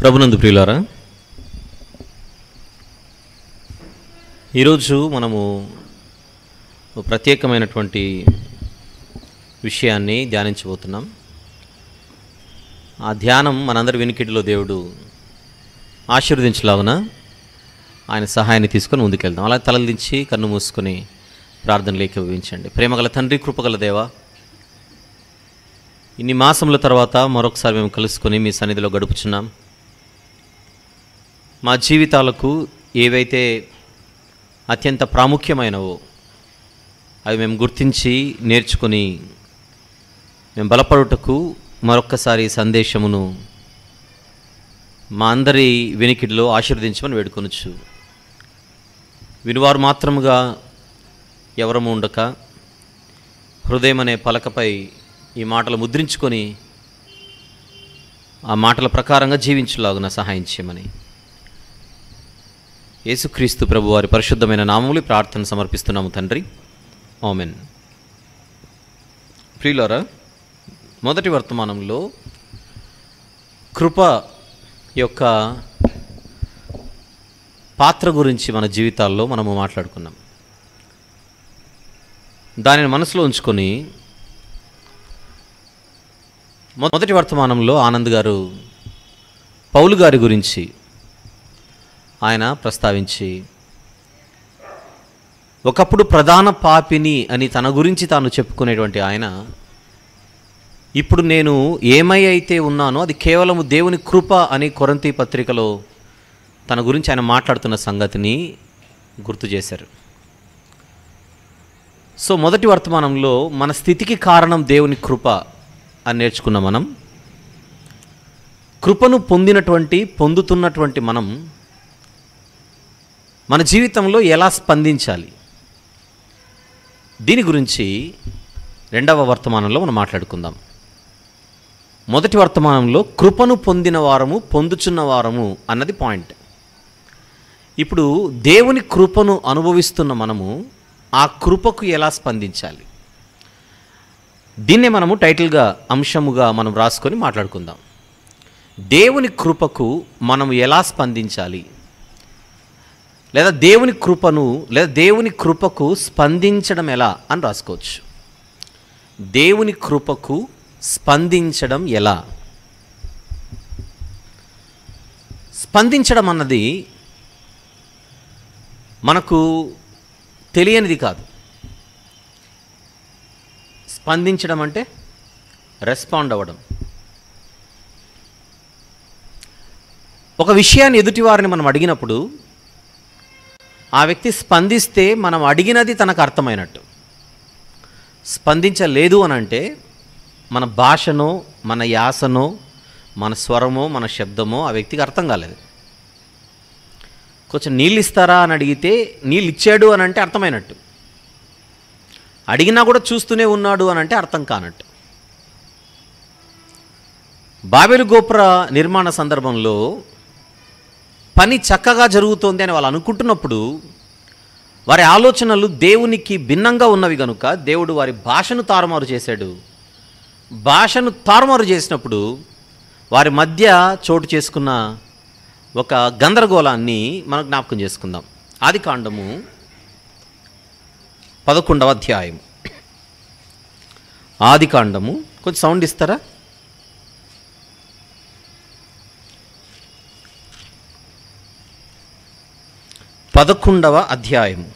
ప్రభునందు ప్రియులారా ఈరోజు మనము ఒక ప్రత్యేకమైనటువంటి విషయాన్ని ధ్యానించబోతున్నాం ఆ ధ్యానం మనందరి వెనుకిడిలో దేవుడు ఆశీర్వదించలాగున ఆయన సహాయాన్ని తీసుకొని ముందుకెళ్దాం అలా తలలు దించి కన్ను మూసుకొని ప్రార్థనలు ఏకీభవించండి ప్రేమగల తండ్రి కృపగల దేవా ఇన్ని మాసముల తర్వాత మరొకసారి మేము కలుసుకొని మీ సన్నిధిలో గడుపుచున్నాం మా జీవితాలకు ఏవైతే అత్యంత ప్రాముఖ్యమైనవో అవి మేము గుర్తించి నేర్చుకొని మేము బలపడుటకు మరొక్కసారి ఈ సందేశమును మా అందరి వెనికిడిలో ఆశీర్వదించమని వేడుకొనొచ్చు వినువారు మాత్రముగా ఎవరము ఉండక హృదయం అనే పలకపై ఈ మాటలు ముద్రించుకొని ఆ మాటల ప్రకారంగా జీవించలాగున సహాయం చేయమని యేసుక్రీస్తు ప్రభు వారి పరిశుద్ధమైన నామములు ఈ ప్రార్థన సమర్పిస్తున్నాము తండ్రి ఆమెన్ ప్రియులారా మొదటి వర్తమానంలో కృప యొక్క పాత్ర గురించి మన జీవితాల్లో మనము మాట్లాడుకున్నాం దానిని మనసులో ఉంచుకొని మొదటి వర్తమానంలో ఆనంద్ గారు పౌలు గారి గురించి ఆయన ప్రస్తావించి ఒకప్పుడు ప్రధాన పాపిని అని తన గురించి తాను చెప్పుకునేటువంటి ఆయన ఇప్పుడు నేను ఏమై అయితే ఉన్నానో అది కేవలము దేవుని కృప అని కొరంతి పత్రికలో తన గురించి ఆయన మాట్లాడుతున్న సంగతిని గుర్తు చేశారు సో మొదటి వర్తమానంలో మన స్థితికి కారణం దేవుని కృప అని నేర్చుకున్నాం మనం కృపను పొందినటువంటి పొందుతున్నటువంటి మనం మన జీవితంలో ఎలా స్పందించాలి దీని గురించి రెండవ వర్తమానంలో మనం మాట్లాడుకుందాం మొదటి వర్తమానంలో కృపను పొందిన వారము పొందుచున్న వారము అన్నది పాయింట్ ఇప్పుడు దేవుని కృపను అనుభవిస్తున్న మనము ఆ కృపకు ఎలా స్పందించాలి దీన్నే మనము టైటిల్గా అంశముగా మనం రాసుకొని మాట్లాడుకుందాం దేవుని కృపకు మనం ఎలా స్పందించాలి లేదా దేవుని కృపను లేదా దేవుని కృపకు స్పందించడం ఎలా అని రాసుకోవచ్చు దేవుని కృపకు స్పందించడం ఎలా స్పందించడం అన్నది మనకు తెలియనిది కాదు స్పందించడం అంటే రెస్పాండ్ అవ్వడం ఒక విషయాన్ని ఎదుటివారిని మనం అడిగినప్పుడు ఆ వ్యక్తి స్పందిస్తే మనం అడిగినది తనకు అర్థమైనట్టు స్పందించలేదు అని అంటే మన భాషనో మన యాసనో మన స్వరమో మన శబ్దమో ఆ వ్యక్తికి అర్థం కాలేదు కొంచెం నీళ్ళు ఇస్తారా అని అడిగితే నీళ్ళు ఇచ్చాడు అని అంటే అర్థమైనట్టు అడిగినా కూడా చూస్తూనే ఉన్నాడు అని అంటే అర్థం కానట్టు బాబెలు గోపుర నిర్మాణ సందర్భంలో పని చక్కగా జరుగుతోంది అని వాళ్ళు అనుకుంటున్నప్పుడు వారి ఆలోచనలు దేవునికి భిన్నంగా ఉన్నవి కనుక దేవుడు వారి భాషను తారుమారు చేశాడు భాషను తారుమారు చేసినప్పుడు వారి మధ్య చోటు చేసుకున్న ఒక గందరగోళాన్ని మనం జ్ఞాపకం చేసుకుందాం ఆది కాండము పదకొండవ అధ్యాయం ఆది కాండము కొంచెం సౌండ్ ఇస్తారా పదకొండవ అధ్యాయము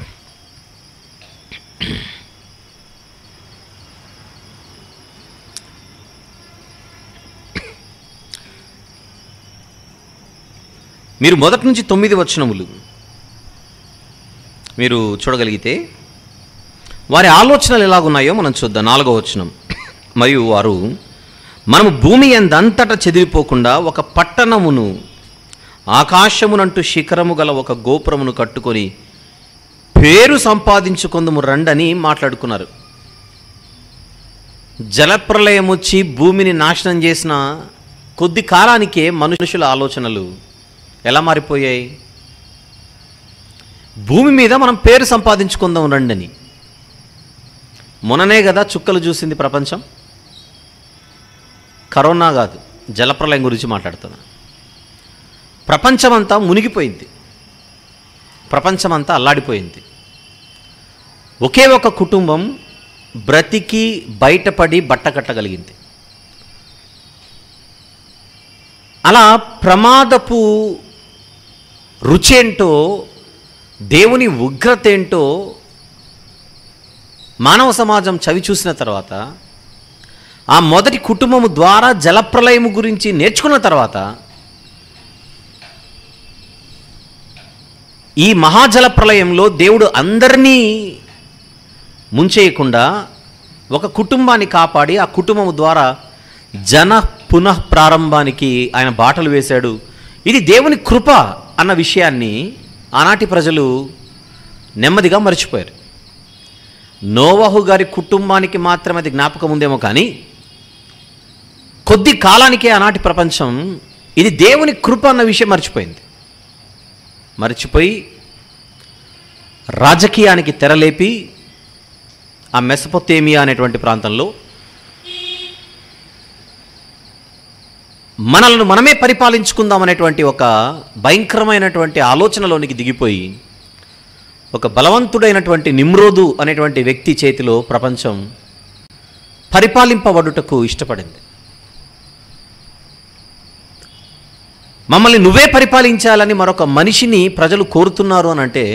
మీరు మొదటి నుంచి తొమ్మిది వచనములు మీరు చూడగలిగితే వారి ఆలోచనలు ఎలాగున్నాయో మనం చూద్దాం నాలుగో వచనం మరియు వారు మనము భూమి ఎందంతట చెదిరిపోకుండా ఒక పట్టణమును ఆకాశమునంటూ శిఖరము గల ఒక గోపురమును కట్టుకొని పేరు సంపాదించుకుందుము రండని మాట్లాడుకున్నారు జలప్రలయం వచ్చి భూమిని నాశనం చేసిన కొద్ది కాలానికే మనుషుల ఆలోచనలు ఎలా మారిపోయాయి భూమి మీద మనం పేరు సంపాదించుకుందాం రండని మొన్ననే కదా చుక్కలు చూసింది ప్రపంచం కరోనా కాదు జలప్రలయం గురించి మాట్లాడుతున్నా ప్రపంచమంతా మునిగిపోయింది ప్రపంచమంతా అల్లాడిపోయింది ఒకే ఒక కుటుంబం బ్రతికి బయటపడి బట్ట కట్టగలిగింది అలా ప్రమాదపు రుచేంటో దేవుని ఉగ్రత ఏంటో మానవ సమాజం చవి చూసిన తర్వాత ఆ మొదటి కుటుంబము ద్వారా జలప్రలయము గురించి నేర్చుకున్న తర్వాత ఈ మహాజల ప్రళయంలో దేవుడు అందరినీ ముంచేయకుండా ఒక కుటుంబాన్ని కాపాడి ఆ కుటుంబం ద్వారా జన పునః ప్రారంభానికి ఆయన బాటలు వేశాడు ఇది దేవుని కృప అన్న విషయాన్ని ఆనాటి ప్రజలు నెమ్మదిగా మర్చిపోయారు నోవహు గారి కుటుంబానికి మాత్రమే అది జ్ఞాపకం ఉందేమో కానీ కొద్ది కాలానికే ఆనాటి ప్రపంచం ఇది దేవుని కృప అన్న విషయం మర్చిపోయింది మర్చిపోయి రాజకీయానికి తెరలేపి ఆ మెసపొతేమియా అనేటువంటి ప్రాంతంలో మనల్ని మనమే పరిపాలించుకుందాం అనేటువంటి ఒక భయంకరమైనటువంటి ఆలోచనలోనికి దిగిపోయి ఒక బలవంతుడైనటువంటి నిమ్రోదు అనేటువంటి వ్యక్తి చేతిలో ప్రపంచం పరిపాలింపబడుటకు ఇష్టపడింది మమ్మల్ని నువ్వే పరిపాలించాలని మరొక మనిషిని ప్రజలు కోరుతున్నారు అని అంటే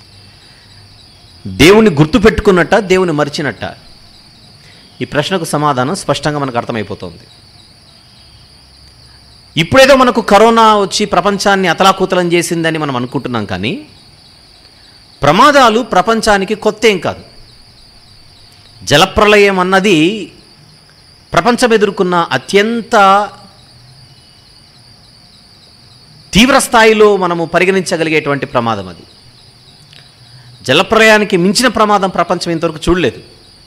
దేవుని గుర్తుపెట్టుకున్నట్ట దేవుని మరిచినట్ట ఈ ప్రశ్నకు సమాధానం స్పష్టంగా మనకు అర్థమైపోతుంది ఇప్పుడేదో మనకు కరోనా వచ్చి ప్రపంచాన్ని అతలాకుతలం చేసిందని మనం అనుకుంటున్నాం కానీ ప్రమాదాలు ప్రపంచానికి కొత్త ఏం కాదు జలప్రలయం అన్నది ప్రపంచం ఎదుర్కొన్న అత్యంత తీవ్ర స్థాయిలో మనము పరిగణించగలిగేటువంటి ప్రమాదం అది జలప్రలయానికి మించిన ప్రమాదం ప్రపంచం ఇంతవరకు చూడలేదు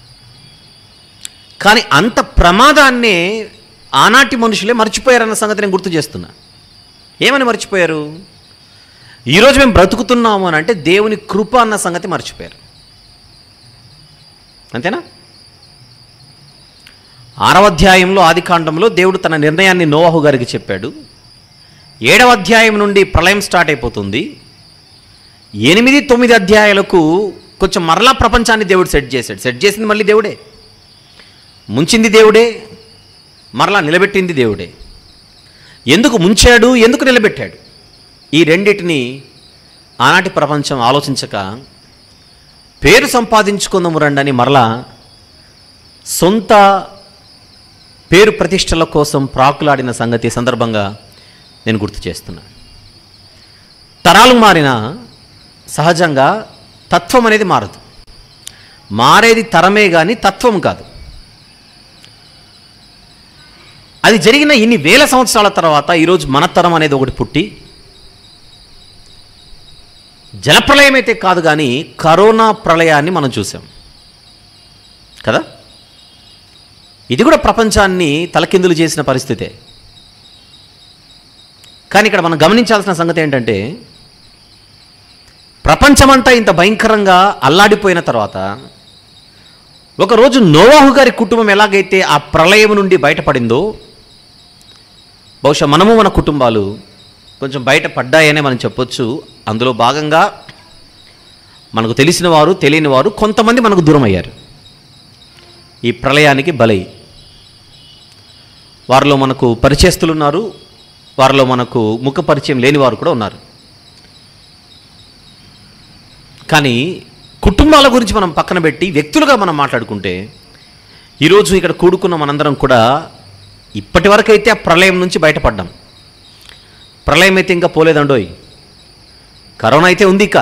కానీ అంత ప్రమాదాన్నే ఆనాటి మనుషులే మర్చిపోయారన్న సంగతి నేను గుర్తు చేస్తున్నా ఏమని మర్చిపోయారు ఈరోజు మేము బ్రతుకుతున్నాము అని అంటే దేవుని కృప అన్న సంగతి మర్చిపోయారు అంతేనా ఆరవ అధ్యాయంలో ఆదికాండంలో దేవుడు తన నిర్ణయాన్ని నోవాహు గారికి చెప్పాడు ఏడవ అధ్యాయం నుండి ప్రళయం స్టార్ట్ అయిపోతుంది ఎనిమిది తొమ్మిది అధ్యాయాలకు కొంచెం మరలా ప్రపంచాన్ని దేవుడు సెట్ చేశాడు సెట్ చేసింది మళ్ళీ దేవుడే ముంచింది దేవుడే మరలా నిలబెట్టింది దేవుడే ఎందుకు ముంచాడు ఎందుకు నిలబెట్టాడు ఈ రెండిటిని ఆనాటి ప్రపంచం ఆలోచించక పేరు సంపాదించుకుందాము రండని మరలా సొంత పేరు ప్రతిష్టల కోసం ప్రాకులాడిన సంగతి సందర్భంగా నేను గుర్తు చేస్తున్నా తరాలు మారిన సహజంగా తత్వం అనేది మారదు మారేది తరమే కానీ తత్వం కాదు అది జరిగిన ఇన్ని వేల సంవత్సరాల తర్వాత ఈరోజు మన తరం అనేది ఒకటి పుట్టి జలప్రలయం అయితే కాదు కానీ కరోనా ప్రళయాన్ని మనం చూసాం కదా ఇది కూడా ప్రపంచాన్ని తలకిందులు చేసిన పరిస్థితే కానీ ఇక్కడ మనం గమనించాల్సిన సంగతి ఏంటంటే ప్రపంచమంతా ఇంత భయంకరంగా అల్లాడిపోయిన తర్వాత ఒకరోజు నోవాహు గారి కుటుంబం ఎలాగైతే ఆ ప్రళయం నుండి బయటపడిందో బహుశా మనము మన కుటుంబాలు కొంచెం బయట పడ్డాయనే మనం చెప్పొచ్చు అందులో భాగంగా మనకు తెలిసిన వారు తెలియని వారు కొంతమంది మనకు దూరం అయ్యారు ఈ ప్రళయానికి బలై వారిలో మనకు పరిచయస్తులు ఉన్నారు వారిలో మనకు ముఖ పరిచయం లేని వారు కూడా ఉన్నారు కానీ కుటుంబాల గురించి మనం పక్కన పెట్టి వ్యక్తులుగా మనం మాట్లాడుకుంటే ఈరోజు ఇక్కడ కూడుకున్న మనందరం కూడా ఇప్పటి వరకు అయితే ఆ ప్రళయం నుంచి బయటపడ్డాం ప్రళయం అయితే ఇంకా పోలేదండోయ్ కరోనా అయితే ఉంది ఇక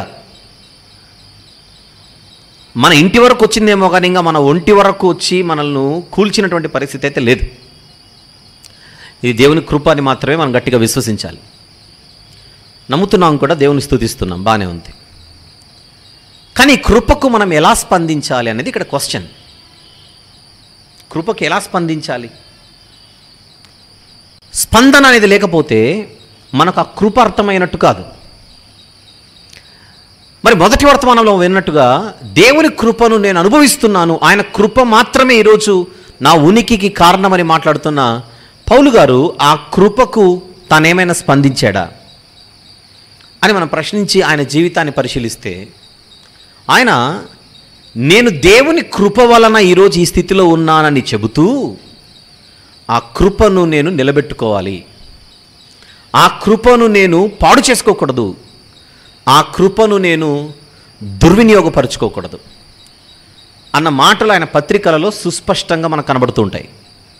మన ఇంటి వరకు వచ్చిందేమో కానీ ఇంకా మన ఒంటి వరకు వచ్చి మనల్ని కూల్చినటువంటి పరిస్థితి అయితే లేదు ఇది దేవుని కృప అని మాత్రమే మనం గట్టిగా విశ్వసించాలి నమ్ముతున్నాం కూడా దేవుని స్థుతిస్తున్నాం బాగానే ఉంది కానీ కృపకు మనం ఎలా స్పందించాలి అనేది ఇక్కడ క్వశ్చన్ కృపకు ఎలా స్పందించాలి స్పందన అనేది లేకపోతే మనకు ఆ కృప అర్థమైనట్టు కాదు మరి మొదటి వర్తమానంలో విన్నట్టుగా దేవుని కృపను నేను అనుభవిస్తున్నాను ఆయన కృప మాత్రమే ఈరోజు నా ఉనికికి కారణమని మాట్లాడుతున్న పౌలు గారు ఆ కృపకు తానేమైనా స్పందించాడా అని మనం ప్రశ్నించి ఆయన జీవితాన్ని పరిశీలిస్తే ఆయన నేను దేవుని కృప వలన ఈరోజు ఈ స్థితిలో ఉన్నానని చెబుతూ ఆ కృపను నేను నిలబెట్టుకోవాలి ఆ కృపను నేను పాడు చేసుకోకూడదు ఆ కృపను నేను దుర్వినియోగపరచుకోకూడదు అన్న మాటలు ఆయన పత్రికలలో సుస్పష్టంగా మనకు కనబడుతూ ఉంటాయి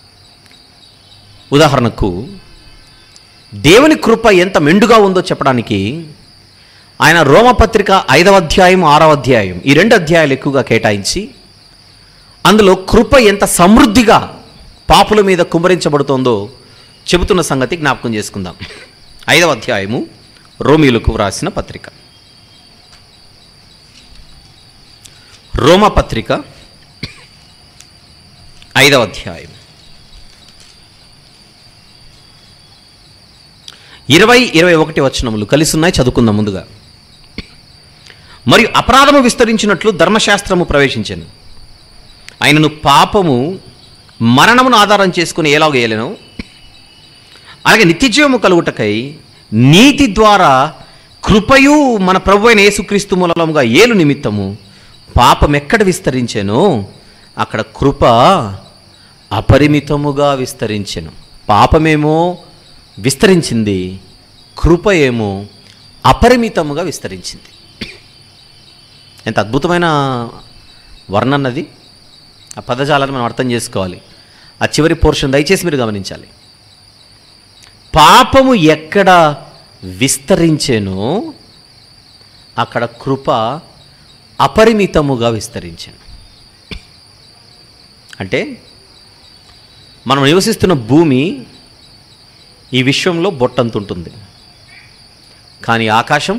ఉదాహరణకు దేవుని కృప ఎంత మెండుగా ఉందో చెప్పడానికి ఆయన రోమపత్రిక ఐదవ అధ్యాయం ఆరవ అధ్యాయం ఈ రెండు అధ్యాయాలు ఎక్కువగా కేటాయించి అందులో కృప ఎంత సమృద్ధిగా పాపుల మీద కుమ్మరించబడుతోందో చెబుతున్న సంగతి జ్ఞాపకం చేసుకుందాం ఐదవ అధ్యాయము రోమిలకు వ్రాసిన పత్రిక రోమపత్రిక ఐదవ అధ్యాయం ఇరవై ఇరవై ఒకటి వచనములు కలిసి ఉన్నాయి చదువుకుందాం ముందుగా మరియు అపరాధము విస్తరించినట్లు ధర్మశాస్త్రము ప్రవేశించాను ఆయనను పాపము మరణమును ఆధారం చేసుకుని ఎలాగ ఏలెను అలాగే నిత్యజీవము కలుగుటకై నీతి ద్వారా కృపయు మన ప్రభు అయిన యేసుక్రీస్తు మూలముగా ఏలు నిమిత్తము పాపం ఎక్కడ విస్తరించానో అక్కడ కృప అపరిమితముగా విస్తరించెను పాపమేమో విస్తరించింది కృప ఏమో అపరిమితముగా విస్తరించింది ఎంత అద్భుతమైన వర్ణన్నది ఆ పదజాలను మనం అర్థం చేసుకోవాలి ఆ చివరి పోర్షన్ దయచేసి మీరు గమనించాలి పాపము ఎక్కడ విస్తరించేనో అక్కడ కృప అపరిమితముగా విస్తరించాను అంటే మనం నివసిస్తున్న భూమి ఈ విశ్వంలో బొట్టంత ఉంటుంది కానీ ఆకాశం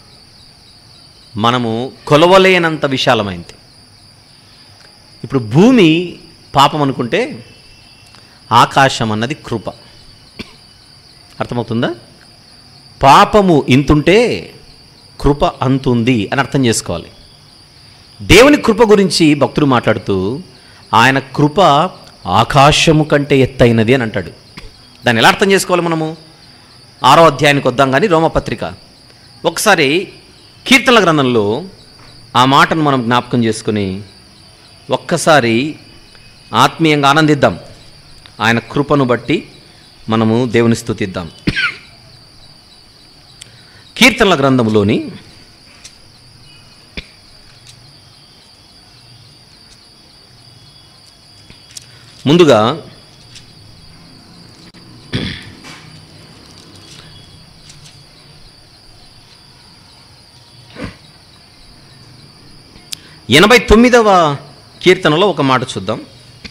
మనము కొలవలేనంత విశాలమైంది ఇప్పుడు భూమి పాపం అనుకుంటే ఆకాశం అన్నది కృప అర్థమవుతుందా పాపము ఇంతుంటే కృప అంతుంది అని అర్థం చేసుకోవాలి దేవుని కృప గురించి భక్తుడు మాట్లాడుతూ ఆయన కృప ఆకాశము కంటే ఎత్తైనది అని అంటాడు దాన్ని ఎలా అర్థం చేసుకోవాలి మనము ఆరో అధ్యాయానికి వద్దాం కానీ రోమపత్రిక ఒకసారి కీర్తనల గ్రంథంలో ఆ మాటను మనం జ్ఞాపకం చేసుకుని ఒక్కసారి ఆత్మీయంగా ఆనందిద్దాం ఆయన కృపను బట్టి మనము దేవుని స్తుతిద్దాం కీర్తనల గ్రంథంలోని ముందుగా ఎనభై తొమ్మిదవ కీర్తనలో ఒక మాట చూద్దాం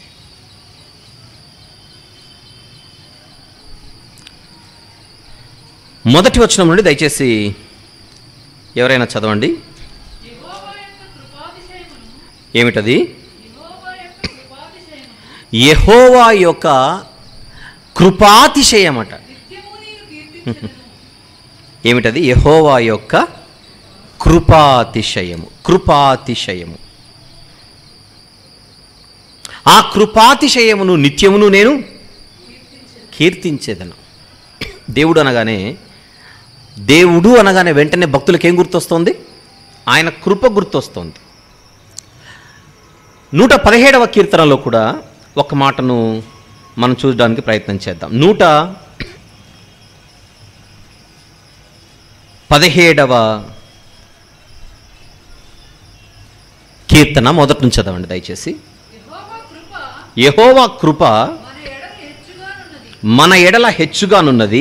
మొదటి వచనం నుండి దయచేసి ఎవరైనా చదవండి యెహోవా యొక్క కృపాతిశయమును ఏమిటది యెహోవా యొక్క కృపాతిశయమును యెహోవా యొక్క కృపాతిశయమట నిత్యము నేను కీర్తించెదను ఏమిటది యెహోవా యొక్క కృపాతిశయము కృపాతిశయము ఆ కృపాతిశయమును నిత్యమును నేను కీర్తించేదను దేవుడు అనగానే దేవుడు అనగానే వెంటనే భక్తులకు ఏం గుర్తొస్తుంది ఆయన కృప గుర్తొస్తుంది నూట పదిహేడవ కీర్తనలో కూడా ఒక మాటను మనం చూడడానికి ప్రయత్నం చేద్దాం నూట పదిహేడవ కీర్తన మొదటి నుంచి చదవండి దయచేసి యెహోవా కృప యెహోవా కృప మన ఎడల హెచ్చుగానున్నది మన ఎడల హెచ్చుగానున్నది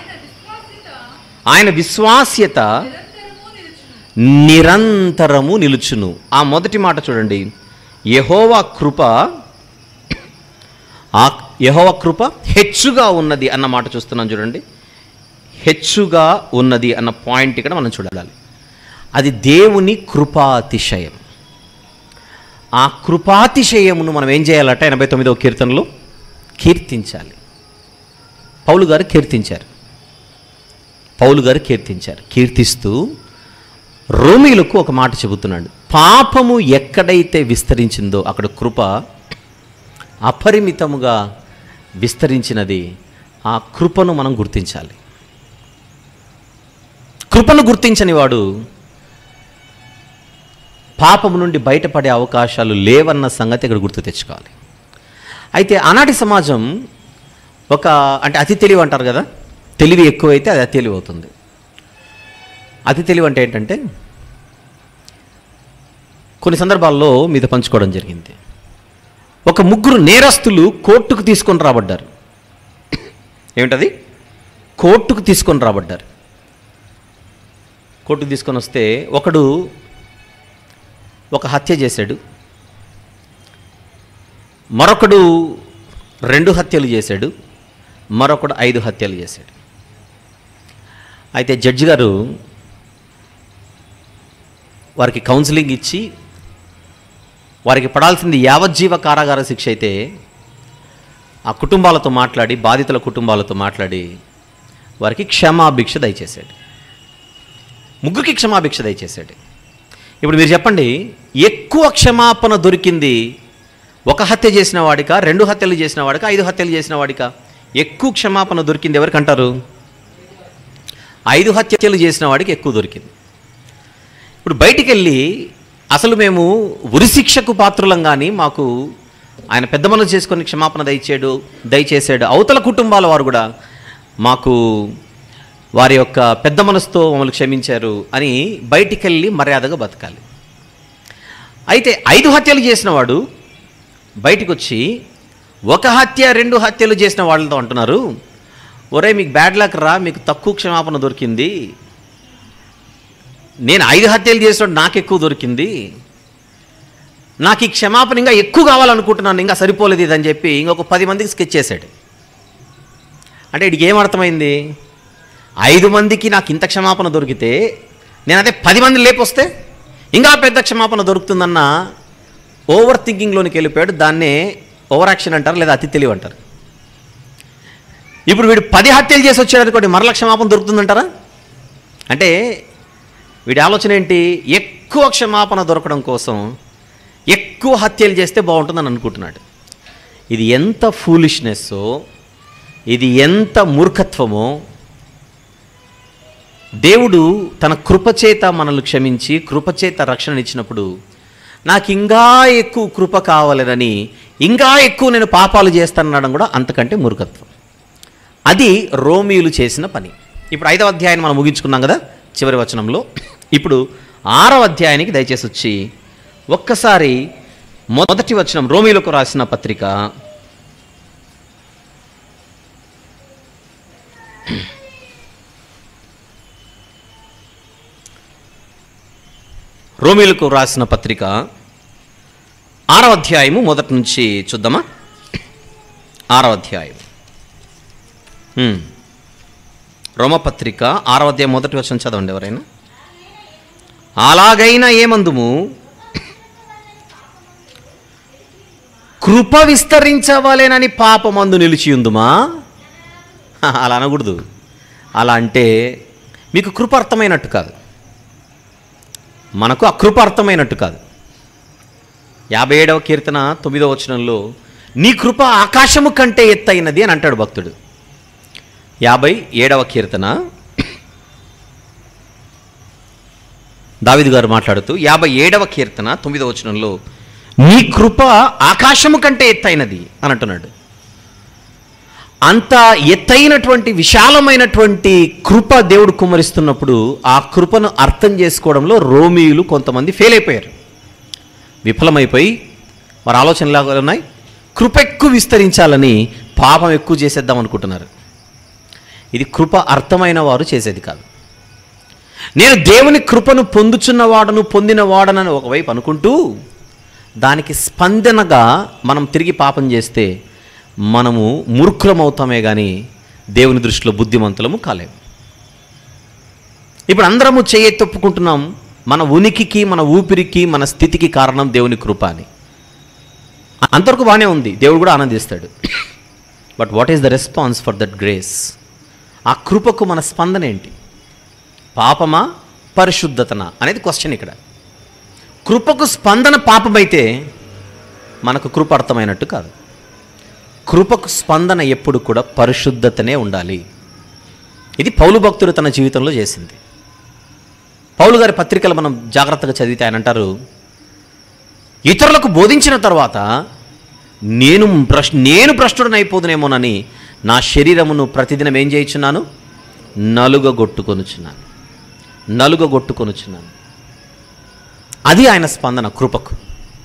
ఆయన విశ్వాస్యత ఆయన విశ్వాస్యత నిరంతరము నిలుచును నిరంతరము నిలుచును ఆ మొదటి మాట చూడండి యెహోవా కృప ఆ యెహోవా కృప హెచ్చుగా ఉన్నది అన్న మాట చూస్తున్నాం చూడండి హెచ్చుగా ఉన్నది అన్న పాయింట్ ఇక్కడ మనం చూడాలి అది దేవుని కృపాతిశయం ఆ కృపాతిశయమును మనం ఏం చేయాలట ఎనభై తొమ్మిదవ కీర్తనలో కీర్తించాలి పౌలు గారు కీర్తించారు పౌలు గారు కీర్తించారు కీర్తిస్తూ రోమిలకు ఒక మాట చెబుతున్నాడు పాపము ఎక్కడైతే విస్తరించిందో అక్కడ కృప అపరిమితముగా విస్తరించినది ఆ కృపను మనం గుర్తించాలి కృపను గుర్తించని వాడు పాపము నుండి బయటపడే అవకాశాలు లేవన్న సంగతి ఇక్కడ గుర్తు తెచ్చుకోవాలి అయితే ఆనాటి సమాజం ఒక అంటే అతి తెలివి అంటారు కదా తెలివి ఎక్కువైతే అది అతి తెలివి అవుతుంది అతి తెలివి అంటే ఏంటంటే కొన్ని సందర్భాల్లో మీద పంచుకోవడం జరిగింది ఒక ముగ్గురు నేరస్తులు కోర్టుకు తీసుకొని రాబడ్డారు ఏమిటది కోర్టుకు తీసుకొని రాబడ్డారు కోర్టుకు తీసుకొని వస్తే ఒకడు ఒక హత్య చేశాడు మరొకడు రెండు హత్యలు చేశాడు మరొకడు ఐదు హత్యలు చేశాడు అయితే జడ్జి గారు వారికి కౌన్సిలింగ్ ఇచ్చి వారికి పడాల్సింది యావజ్జీవ కారాగార శిక్ష అయితే ఆ కుటుంబాలతో మాట్లాడి బాధితుల కుటుంబాలతో మాట్లాడి వారికి క్షమాభిక్ష దయచేశాడు ముగ్గురికి క్షమాభిక్ష దయచేశాడు ఇప్పుడు మీరు చెప్పండి ఎక్కువ క్షమాపణ దొరికింది ఒక హత్య చేసిన వాడిక రెండు హత్యలు చేసిన వాడిక ఐదు హత్యలు చేసిన వాడిక ఎక్కువ క్షమాపణ దొరికింది ఎవరికంటారు ఐదు హత్యలు చేసిన వాడికి ఎక్కువ దొరికింది ఇప్పుడు బయటికి వెళ్ళి అసలు మేము ఉరిశిక్షకు పాత్రులం కానీ మాకు ఆయన పెద్ద మనసు చేసుకొని క్షమాపణ దయచేడు దయచేసాడు అవతల కుటుంబాల వారు కూడా మాకు వారి యొక్క పెద్ద మనసుతో మమ్మల్ని క్షమించారు అని బయటికి వెళ్ళి మర్యాదగా బతకాలి అయితే ఐదు హత్యలు చేసిన వాడు బయటికి వచ్చి ఒక హత్య రెండు హత్యలు చేసిన వాళ్ళతో అంటున్నారు ఒరే మీకు బ్యాడ్ లక్ రా మీకు తక్కువ క్షమాపణ దొరికింది నేను ఐదు హత్యలు చేసినప్పుడు నాకు ఎక్కువ దొరికింది నాకు ఈ క్షమాపణ ఇంకా ఎక్కువ కావాలనుకుంటున్నాను ఇంకా సరిపోలేదు ఇది అని చెప్పి ఇంకొక పది మందికి స్కెచ్ చేశాడు అంటే వీడికి ఏం అర్థమైంది ఐదు మందికి నాకు ఇంత క్షమాపణ దొరికితే నేను అదే పది మంది లేపొస్తే ఇంకా పెద్ద క్షమాపణ దొరుకుతుందన్న ఓవర్ థింకింగ్లోనికి వెళ్ళిపోయాడు దాన్నే ఓవర్ యాక్షన్ అంటారు లేదా అతి తెలివి అంటారు ఇప్పుడు వీడు పది హత్యలు చేసి వచ్చాడు అనుకోండి మరల క్షమాపణ దొరుకుతుందంటారా అంటే వీడి ఆలోచన ఏంటి ఎక్కువ క్షమాపణ దొరకడం కోసం ఎక్కువ హత్యలు చేస్తే బాగుంటుందని అనుకుంటున్నాడు ఇది ఎంత ఫూలిష్నెస్సో ఇది ఎంత మూర్ఖత్వమో దేవుడు తన కృపచేత మనల్ని క్షమించి కృపచేత రక్షణ ఇచ్చినప్పుడు నాకు ఇంకా ఎక్కువ కృప కావాలని ఇంకా ఎక్కువ నేను పాపాలు చేస్తానడం కూడా అంతకంటే మూర్ఖత్వం అది రోమియులు చేసిన పని ఇప్పుడు ఐదవ అధ్యాయాన్ని మనం ముగించుకున్నాం కదా చివరి వచనంలో ఇప్పుడు ఆరవ అధ్యాయానికి దయచేసి వచ్చి ఒక్కసారి మొదటి వచనం రోమిలకు రాసిన పత్రిక రోమిలకు రాసిన పత్రిక ఆరవ అధ్యాయము మొదటి నుంచి చూద్దామా ఆరవ అధ్యాయం హ్మ్. రోమపత్రిక ఆరవ అధ్యాయం మొదటి వచనం చదవండి ఎవరైనా అలాగైనా ఏమందుము కృప విస్తరించవలేనని పాపమందు నిలిచియుందుమా హ, అలా అనకూడదు అలా అంటే మీకు కృప అర్థమైనట్టు కాదు మనకు అకృప అర్థమైనట్టు కాదు యాభై ఏడవ కీర్తన తొమ్మిదవ వచనంలో నీ కృప ఆకాశము కంటే ఎత్తైనది అని అంటాడు భక్తుడు యాభై ఏడవ కీర్తన దావిదు గారు మాట్లాడుతూ యాభై ఏడవ కీర్తన తొమ్మిదవ వచనంలో నీ కృప ఆకాశము కంటే ఎత్తైనది అని అంటున్నాడు అంత ఎత్తైనటువంటి విశాలమైనటువంటి కృప దేవుడు కుమ్మరిస్తున్నప్పుడు ఆ కృపను అర్థం చేసుకోవడంలో రోమియులు కొంతమంది ఫెయిల్ అయిపోయారు విఫలమైపోయి వారి ఆలోచనలు ఎలా ఉన్నాయి కృప ఎక్కువ విస్తరించాలని పాపం ఎక్కువ చేసేద్దాం అనుకుంటున్నారు ఇది కృప అర్థమైన వారు చేసేది కాదు నేను దేవుని కృపను పొందుచున్నవాడను పొందినవాడనని ఒకవైపు అనుకుంటూ దానికి స్పందనగా మనం తిరిగి పాపం చేస్తే మనము మూర్ఖులమవుతామే కానీ దేవుని దృష్టిలో బుద్ధిమంతులము కాలేము ఇప్పుడు అందరము చెయ్యి తప్పుకుంటున్నాం మన ఉనికికి మన ఊపిరికి మన స్థితికి కారణం దేవుని కృప అని అంతవరకు బాగానే ఉంది దేవుడు కూడా ఆనందిస్తాడు but what is the response for that grace ఆ కృపకు మన స్పందన ఏంటి పాపమా పరిశుద్ధతనా అనేది క్వశ్చన్ ఇక్కడ కృపకు స్పందన పాపమైతే మనకు కృప అర్థమైనట్టు కాదు కృపకు స్పందన ఎప్పుడు కూడా పరిశుద్ధతనే ఉండాలి ఇది పౌలు భక్తుడు తన జీవితంలో చేసింది పౌలు గారి పత్రికలు మనం జాగ్రత్తగా చదివితే ఆయన అంటారు ఇతరులకు బోధించిన తర్వాత నేను భ్రష్ నేను భ్రష్టుడనైపోదునేమోనని నా శరీరమును ప్రతిదినం ఏం చేయించున్నాను నలుగగొట్టుకొనుచున్నాను నలుగగొట్టుకొనుచున్నాను అది ఆయన స్పందన కృపకు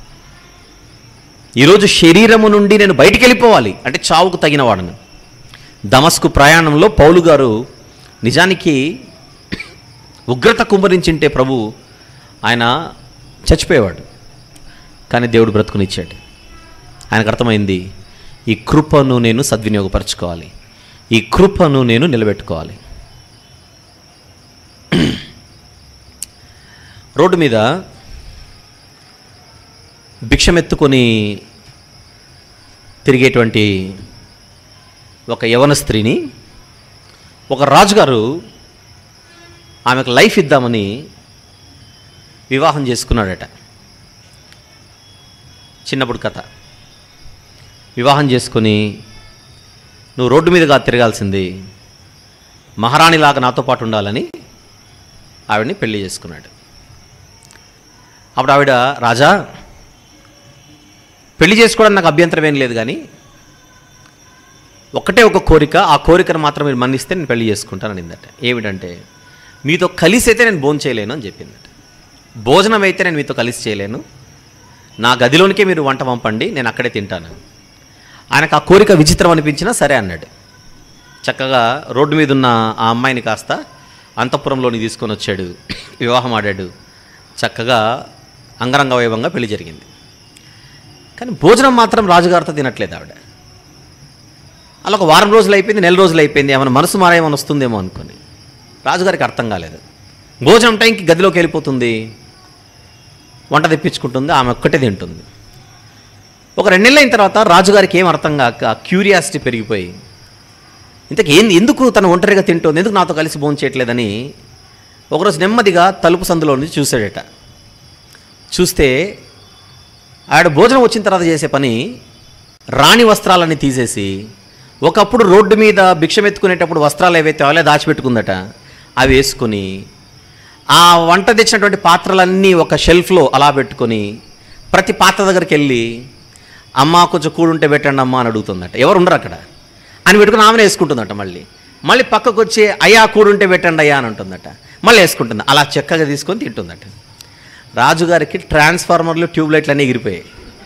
ఈరోజు శరీరము నుండి నేను బయటికి వెళ్ళిపోవాలి అంటే చావుకు తగిన వాడను దమస్కు ప్రయాణంలో పౌలు గారు నిజానికి ఉగ్రత కుమ్మరించింటే ప్రభు ఆయన చచ్చిపోయేవాడు కానీ దేవుడు బ్రతుకునిచ్చాడు ఆయనకు అర్థమైంది ఈ కృపను నేను సద్వినియోగపరచుకోవాలి ఈ కృపను నేను నిలబెట్టుకోవాలి రోడ్డు మీద భిక్షమెత్తుకొని తిరిగేటువంటి ఒక యవన స్త్రీని ఒక రాజుగారు ఆమెకు లైఫ్ ఇద్దామని వివాహం చేసుకున్నాడట చిన్నప్పుడు కథ వివాహం చేసుకొని నువ్వు రోడ్డు మీదుగా తిరగాల్సింది మహారాణిలాగా నాతో పాటు ఉండాలని ఆవిడని పెళ్లి చేసుకున్నాడు అప్పుడు ఆవిడ రాజా పెళ్లి చేసుకోవడానికి నాకు అభ్యంతరం ఏం లేదు కానీ ఒకటే ఒక కోరిక ఆ కోరికను మాత్రం మీరు మన్నిస్తే నేను పెళ్లి చేసుకుంటాను అనిందట ఏమిటంటే మీతో కలిసి అయితే నేను భోజనం చేయలేను అని చెప్పిందట భోజనం అయితే నేను మీతో కలిసి చేయలేను నా గదిలోనికే మీరు వంట పంపండి నేను అక్కడే తింటాను ఆయనకు ఆ కోరిక విచిత్రం అనిపించినా సరే అన్నాడు చక్కగా రోడ్డు మీద ఉన్న ఆ అమ్మాయిని కాస్త అంతఃపురంలోని తీసుకొని వచ్చాడు వివాహం ఆడాడు చక్కగా అంగరంగ వైభవంగా పెళ్లి జరిగింది కానీ భోజనం మాత్రం రాజుగారితో తినట్లేదు ఆవిడ అలా ఒక వారం రోజులు అయిపోయింది నెల రోజులు అయిపోయింది ఏమైనా మనసు మారేమని వస్తుందేమో అనుకొని రాజుగారికి అర్థం కాలేదు భోజనం టైంకి గదిలోకి వెళ్ళిపోతుంది వంట తెప్పించుకుంటుంది ఆమె ఒక్కటే తింటుంది ఒక రెండు నెలలు అయిన తర్వాత రాజుగారికి ఏం అర్థం కాక క్యూరియాసిటీ పెరిగిపోయి ఇంతకు ఏం ఎందుకు తను ఒంటరిగా తింటుంది ఎందుకు నాతో కలిసి భోజనం చేయట్లేదని ఒకరోజు నెమ్మదిగా తలుపు సందులో నుంచి చూశాడట చూస్తే ఆవిడ భోజనం వచ్చిన తర్వాత చేసే పని రాణి వస్త్రాలన్నీ తీసేసి ఒకప్పుడు రోడ్డు మీద భిక్షమెత్తుకునేటప్పుడు వస్త్రాలు ఏవైతే అవలే దాచిపెట్టుకుందట అవి వేసుకొని ఆ వంట తెచ్చినటువంటి పాత్రలన్నీ ఒక షెల్ఫ్లో అలా పెట్టుకొని ప్రతి పాత్ర దగ్గరికి వెళ్ళి అమ్మ కొంచెం కూడుంటే పెట్టండి అమ్మ అని అడుగుతుందట ఎవరు ఉండరు అక్కడ అని పెట్టుకుని ఆమెను వేసుకుంటుందట మళ్ళీ మళ్ళీ పక్కకు వచ్చి అయ్యా కూడుంటే పెట్టండి అయ్యా అని ఉంటుందట మళ్ళీ వేసుకుంటుంది అలా చక్కగా తీసుకొని తింటుందట రాజుగారికి ట్రాన్స్ఫార్మర్లు ట్యూబ్లైట్లు అన్నీ ఎగిరిపోయాయి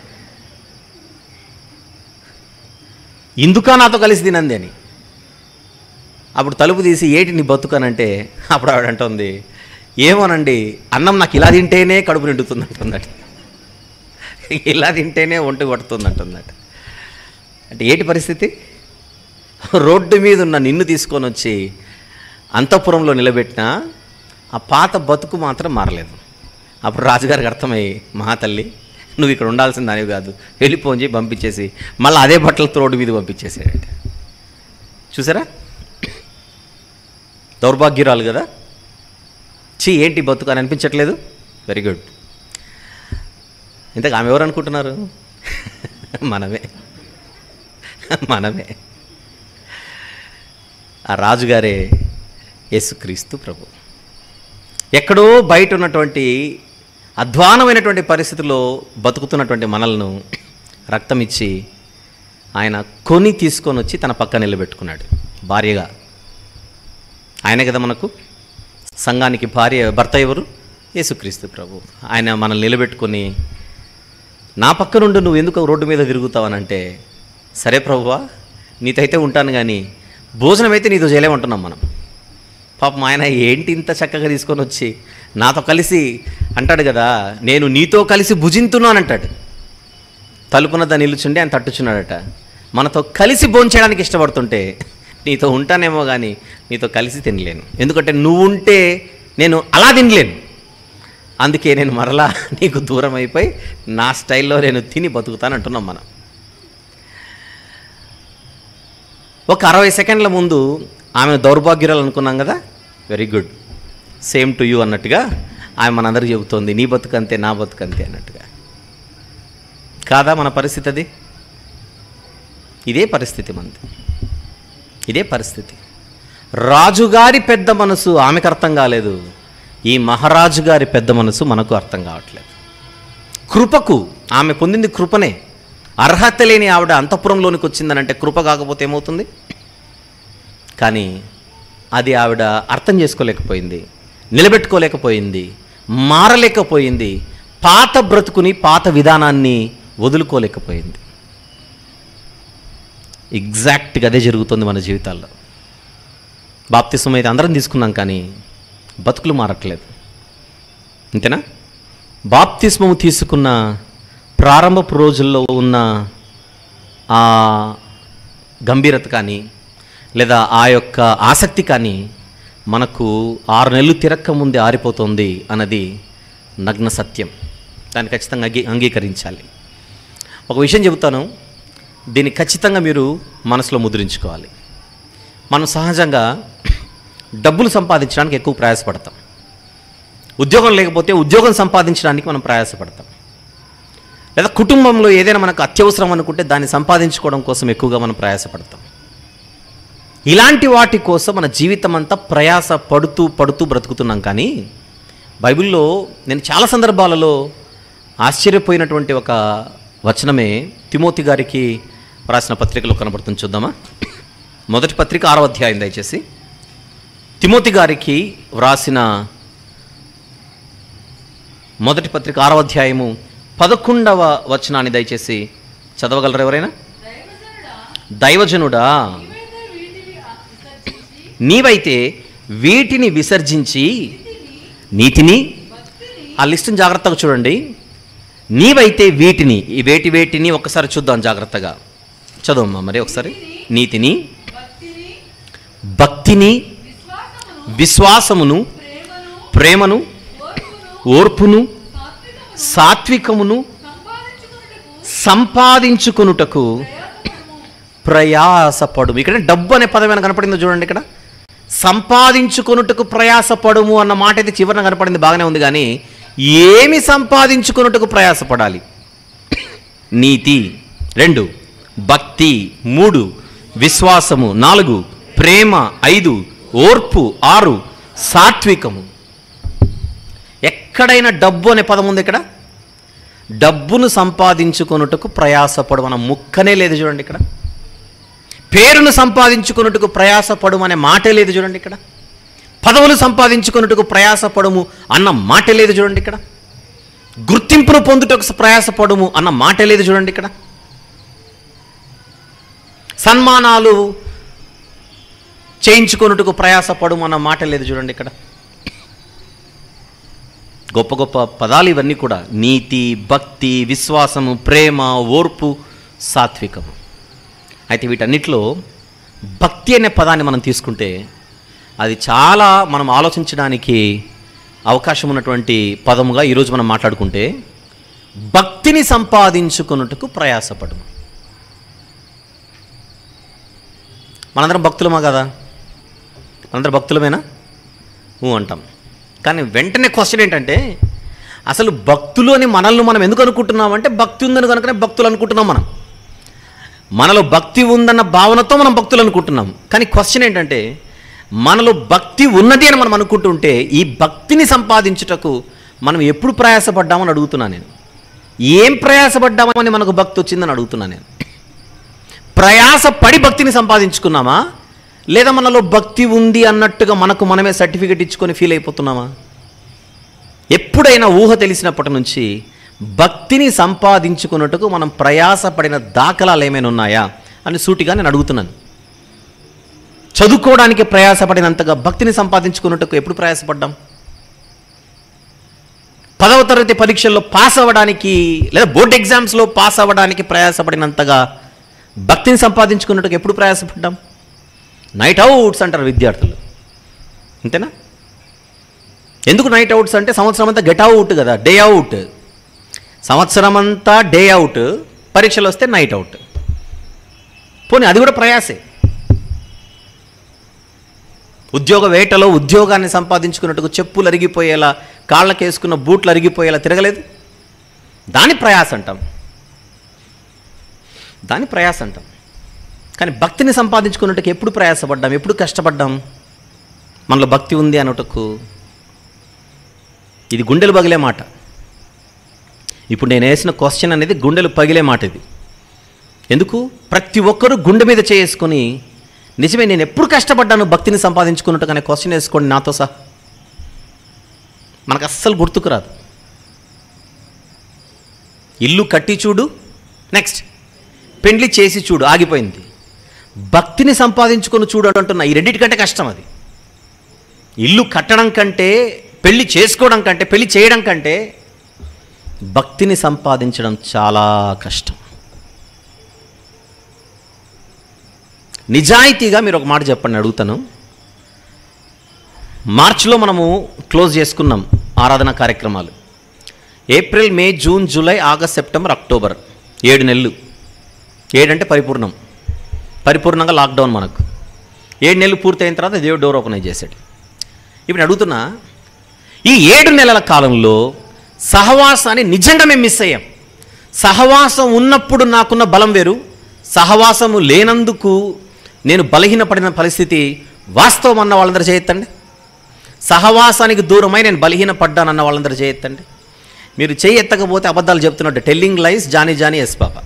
ఇందుకా నాతో కలిసి తినంది అని అప్పుడు తలుపు తీసి ఏటి నీ బతుకనంటే అప్పుడు ఆవిడ అంటుంది ఏమోనండి అన్నం నాకు ఇలా తింటేనే కడుపు నిండుతుంది అంటుందట ఇలా తింటేనే ఒంటి కొడుతుంది అంటుందట అంటే ఏటి పరిస్థితి రోడ్డు మీద ఉన్న నిన్ను తీసుకొని వచ్చి అంతఃపురంలో నిలబెట్టిన ఆ పాత బతుకు మాత్రం మారలేదు అప్పుడు రాజుగారికి అర్థమయ్యి మా తల్లి నువ్వు ఇక్కడ ఉండాల్సిన దానివి కాదు వెళ్ళిపోని చెప్పి పంపించేసి మళ్ళీ అదే బట్టలతో రోడ్డు మీద పంపించేసాడట చూసారా దౌర్భాగ్యురాలు కదా చీ ఏంటి బతుకు అని అనిపించట్లేదు వెరీ గుడ్ ఇంతకు ఆమె ఎవరు అనుకుంటున్నారు మనమే మనమే ఆ రాజుగారే యేసుక్రీస్తు ప్రభు ఎక్కడో బయట ఉన్నటువంటి అధ్వానమైనటువంటి పరిస్థితుల్లో బతుకుతున్నటువంటి మనల్ని రక్తం ఇచ్చి ఆయన కొని తీసుకొని వచ్చి తన పక్క నిలబెట్టుకున్నాడు భార్యగా ఆయనే కదా మనకు సంఘానికి భార్య భర్త ఎవరు యేసుక్రీస్తు ప్రభు ఆయన మనల్ని నిలబెట్టుకొని నా పక్క నుండి నువ్వు ఎందుకు రోడ్డు మీద తిరుగుతావనంటే సరే ప్రభువా నీతైతే ఉంటాను కానీ భోజనం అయితే నీతో చేయలేమంటున్నాం మనం పాపం ఆయన ఏంటి ఇంత చక్కగా తీసుకొని వచ్చి నాతో కలిసి అంటాడు కదా నేను నీతో కలిసి భుజింతును అని అంటాడు తలుపున దాన్ని నిలుచుండి ఆయన తట్టుచున్నాడట మనతో కలిసి భోంచేయడానికి ఇష్టపడుతుంటే నీతో ఉంటానేమో కానీ నీతో కలిసి తినలేను ఎందుకంటే నువ్వు ఉంటే నేను అలా తినలేను అందుకే నేను మరలా నీకు దూరం అయిపోయి నా స్టైల్లో నేను తిని బతుకుతాను అంటున్నాం మనం ఒక అరవై సెకండ్ల ముందు ఆమె దౌర్భాగ్యురాలు అనుకున్నాం కదా very good same to you అన్నట్టుగా ఆమె మనందరికి చెబుతోంది నీ బతుకంతే నా బతుకంతే అన్నట్టుగా కాదా మన పరిస్థితి అది ఇదే పరిస్థితి మనది ఇదే పరిస్థితి రాజుగారి పెద్ద మనసు ఆమెకు అర్థం కాలేదు ఈ మహారాజు గారి పెద్ద మనసు మనకు అర్థం కావట్లేదు కృపకు ఆమె పొందింది కృపనే అర్హత లేని ఆవిడ అంతఃపురంలోనికి వచ్చిందనంటే కృప కాకపోతే ఏమవుతుంది కానీ అది ఆవిడ అర్థం చేసుకోలేకపోయింది నిలబెట్టుకోలేకపోయింది మారలేకపోయింది పాత బ్రతుకుని పాత విధానాన్ని వదులుకోలేకపోయింది ఎగ్జాక్ట్గా అదే జరుగుతుంది మన జీవితాల్లో బాప్తిసం అయితే అందరం తీసుకున్నాం కానీ బతుకులు మారట్లేదు అంతేనా బాప్తిస్మము తీసుకున్న ప్రారంభపు రోజుల్లో ఉన్న ఆ గంభీరత కానీ లేదా ఆ యొక్క ఆసక్తి కానీ మనకు ఆరు నెలలు తిరక్క ముందే ఆరిపోతుంది అన్నది నగ్న సత్యం దాన్ని ఖచ్చితంగా అంగీ అంగీకరించాలి ఒక విషయం చెబుతాను దీన్ని ఖచ్చితంగా మీరు మనసులో ముద్రించుకోవాలి మనం సహజంగా డబ్బులు సంపాదించడానికి ఎక్కువ ప్రయాసపడతాం ఉద్యోగం లేకపోతే ఉద్యోగం సంపాదించడానికి మనం ప్రయాసపడతాం లేదా కుటుంబంలో ఏదైనా మనకు అత్యవసరం అనుకుంటే దాన్ని సంపాదించుకోవడం కోసం ఎక్కువగా మనం ప్రయాసపడతాం ఇలాంటి వాటి కోసం మన జీవితం అంతా ప్రయాస పడుతూ పడుతూ బ్రతుకుతున్నాం కానీ బైబిల్లో నేను చాలా సందర్భాలలో ఆశ్చర్యపోయినటువంటి ఒక వచనమే తిమోతి గారికి రాసిన పత్రికలో కనబడుతుంది చూద్దామా మొదటి పత్రిక ఆరో అధ్యాయం దయచేసి తిమోతి గారికి వ్రాసిన మొదటి పత్రిక ఆరో అధ్యాయము పదకొండవ వచనాన్ని దయచేసి చదవగలరు ఎవరైనా దైవజనుడా దైవజనుడా నీవైతే వీటిని నీవైతే వీటిని విసర్జించి విసర్జించి నీతిని భక్తిని ఆ లిస్టుని జాగ్రత్తగా చూడండి నీవైతే వీటిని ఈ వేటి వేటిని ఒకసారి చూద్దాం జాగ్రత్తగా చదవమ్మా మరి ఒకసారి నీతిని భక్తిని భక్తిని విశ్వాసమును విశ్వాసమును ప్రేమను ప్రేమను ఓర్పును ఓర్పును సాత్వికమును సాత్వికమును సంపాదించుకున్నటకు సంపాదించుకొనుటకు ప్రయాసపడుము ప్రయాసపడుము ఇక్కడ డబ్బు అనే పదం ఏమైనా కనపడిందో చూడండి ఇక్కడ సంపాదించుకొనుటకు ప్రయాసపడుము అన్న మాట అయితే చివరన కనపడింది బాగానే ఉంది కానీ ఏమి సంపాదించుకొనుటకు ప్రయాసపడాలి నీతి రెండు భక్తి మూడు విశ్వాసము నాలుగు ప్రేమ ఐదు ఓర్పు ఆరు సాత్వికము ఎక్కడైనా డబ్బు అనే పదం ఉంది ఇక్కడ డబ్బును సంపాదించుకొనుటకు ప్రయాసపడు అన్న ముక్కనే లేదు చూడండి ఇక్కడ పేరును సంపాదించుకొనుటకు ప్రయాసపడు అనే మాటే లేదు చూడండి ఇక్కడ పదవులు సంపాదించుకొనుటకు ప్రయాసపడుము అన్న మాట లేదు చూడండి ఇక్కడ గుర్తింపును పొందుటకు ప్రయాసపడుము అన్న మాట లేదు చూడండి ఇక్కడ సన్మానాలు చేయించుకొనుటకు ప్రయాసపడుము అన్న మాట లేదు చూడండి ఇక్కడ గొప్ప గొప్ప పదాలు ఇవన్నీ కూడా నీతి భక్తి విశ్వాసము ప్రేమ ఓర్పు సాత్వికము అయితే వీటన్నిటిలో భక్తి అనే పదాన్ని మనం తీసుకుంటే అది చాలా మనం ఆలోచించడానికి అవకాశం ఉన్నటువంటి పదముగా ఈరోజు మనం మాట్లాడుకుంటే భక్తిని సంపాదించుకున్నట్టుకు ప్రయాసపడు మనందరం భక్తులమా కదా మనందరం భక్తులమేనా ఊ అంటాం కానీ వెంటనే క్వశ్చన్ ఏంటంటే అసలు భక్తులు అని మనల్ని మనం ఎందుకు అనుకుంటున్నామంటే భక్తి ఉందని కనుకనే భక్తులు అనుకుంటున్నాం మనం మనలో భక్తి ఉందన్న భావనతో మనం భక్తులు అనుకుంటున్నాం కానీ క్వశ్చన్ ఏంటంటే మనలో భక్తి ఉన్నది అని మనం అనుకుంటుంటే ఈ భక్తిని సంపాదించుటకు మనం ఎప్పుడు ప్రయాసపడ్డామని అడుగుతున్నా నేను ఏం ప్రయాసపడ్డామని మనకు భక్తి వచ్చిందని అడుగుతున్నా నేను ప్రయాసపడి భక్తిని సంపాదించుకున్నామా లేదా మనలో భక్తి ఉంది అన్నట్టుగా మనకు మనమే సర్టిఫికెట్ ఇచ్చుకొని ఫీల్ అయిపోతున్నామా ఎప్పుడైనా ఊహ తెలిసినప్పటి నుంచి భక్తిని సంపాదించుకున్నట్టుకు మనం ప్రయాసపడిన దాఖలాలు ఏమైనా ఉన్నాయా అని సూటిగా నేను అడుగుతున్నాను చదువుకోవడానికి ప్రయాసపడినంతగా భక్తిని సంపాదించుకున్నట్టుకు ఎప్పుడు ప్రయాసపడ్డాం పదవ తరగతి పరీక్షల్లో పాస్ అవ్వడానికి లేదా బోర్డ్ ఎగ్జామ్స్లో పాస్ అవ్వడానికి ప్రయాసపడినంతగా భక్తిని సంపాదించుకున్నట్టుకు ఎప్పుడు ప్రయాసపడ్డాం నైట్ అవుట్స్ అంటారు విద్యార్థులు అంతేనా ఎందుకు నైట్ అవుట్స్ అంటే సంవత్సరం అంతా గెట్ అవుట్ కదా డే అవుట్ సంవత్సరం అంతా డే అవుట్ పరీక్షలు వస్తే నైట్ అవుట్ పోనీ అది కూడా ప్రయాసే ఉద్యోగ వేటలో ఉద్యోగాన్ని సంపాదించుకున్నట్టుకు చెప్పులు అరిగిపోయేలా కాళ్ళకేసుకున్న బూట్లు అరిగిపోయేలా తిరగలేదు దాని ప్రయాస అంటాం దాని ప్రయాస అంటాం కానీ భక్తిని సంపాదించుకున్నట్టుకు ఎప్పుడు ప్రయాసపడ్డాం ఎప్పుడు కష్టపడ్డాం మనలో భక్తి ఉంది అనుటకు ఇది గుండెలు పగిలే మాట ఇప్పుడు నేను వేసిన క్వశ్చన్ అనేది గుండెలు పగిలే మాట ఇది ఎందుకు ప్రతి ఒక్కరూ గుండె మీద చేసుకొని నిజమే నేను ఎప్పుడు కష్టపడ్డాను భక్తిని సంపాదించుకున్నట్టు అనే క్వశ్చన్ వేసుకోండి నాతో సహా మనకు అస్సలు గుర్తుకు రాదు ఇల్లు కట్టి చూడు నెక్స్ట్ పెండ్లి చేసి చూడు ఆగిపోయింది భక్తిని సంపాదించుకొని చూడు అంటున్నా ఈ రెండింటి కంటే కష్టం అది ఇల్లు కట్టడం కంటే పెళ్లి చేసుకోవడం కంటే పెళ్లి చేయడం కంటే భక్తిని సంపాదించడం చాలా కష్టం నిజాయితీగా మీరు ఒక మాట చెప్పండి అడుగుతాను మార్చిలో మనము క్లోజ్ చేసుకున్నాం ఆరాధన కార్యక్రమాలు April May June July August September October ఏడు నెలలు ఏడంటే పరిపూర్ణం పరిపూర్ణంగా లాక్డౌన్ మనకు ఏడు నెలలు పూర్తయిన తర్వాత దేవుడు డోర్ ఓపెన్ చేశాడు ఇప్పుడు అడుగుతున్నా ఈ ఏడు నెలల కాలంలో సహవాసాన్ని నిజంగా మేము మిస్ అయ్యాం సహవాసం ఉన్నప్పుడు నాకున్న బలం వేరు సహవాసము లేనందుకు నేను బలహీనపడిన పరిస్థితి వాస్తవం అన్న వాళ్ళందరూ చేయొత్తండి సహవాసానికి దూరమై నేను బలహీనపడ్డానన్న వాళ్ళందరూ చేయొత్తండి మీరు చేయి ఎత్తకపోతే అబద్ధాలు చెప్తున్నట్టు telling lies Johnny Johnny yes papa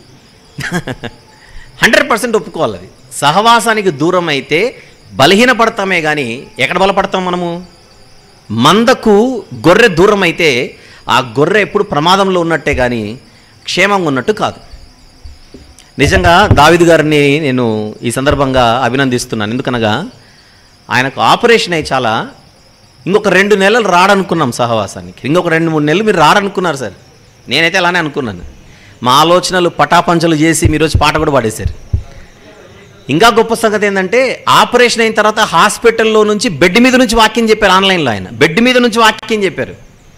hundred percent ఒప్పుకోవాలి అది సహవాసానికి దూరం అయితే బలహీనపడతామే కానీ ఎక్కడ బలపడతాం మనము మందకు గొర్రె దూరం అయితే ఆ గొర్రె ఎప్పుడు ప్రమాదంలో ఉన్నట్టే కానీ క్షేమంగా ఉన్నట్టు కాదు నిజంగా దావిద్ గారిని నేను ఈ సందర్భంగా అభినందిస్తున్నాను ఎందుకనగా ఆయనకు ఆపరేషన్ అయి చాలా ఇంకొక రెండు నెలలు రాడనుకున్నాం సహవాసానికి ఇంకొక రెండు మూడు నెలలు మీరు రారనుకున్నారు సార్ నేనైతే అలానే అనుకున్నాను మా ఆలోచనలు పటాపంచలు చేసి మీరు వచ్చి పాట కూడా పాడేశారు ఇంకా గొప్ప సంగతి ఏంటంటే ఆపరేషన్ అయిన తర్వాత హాస్పిటల్లో నుంచి బెడ్ మీద నుంచి వాక్యం చెప్పారు ఆన్లైన్లో ఆయన బెడ్ మీద నుంచి వాక్యం చెప్పారు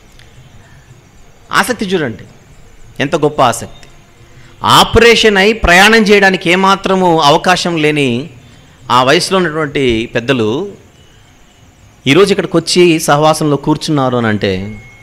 ఆసక్తి చూడండి ఎంత గొప్ప ఆసక్తి ఆపరేషన్ అయి ప్రయాణం చేయడానికి ఏమాత్రము అవకాశం లేని ఆ వయసులో ఉన్నటువంటి పెద్దలు ఈరోజు ఇక్కడికి వచ్చి సహవాసంలో కూర్చున్నారు అని అంటే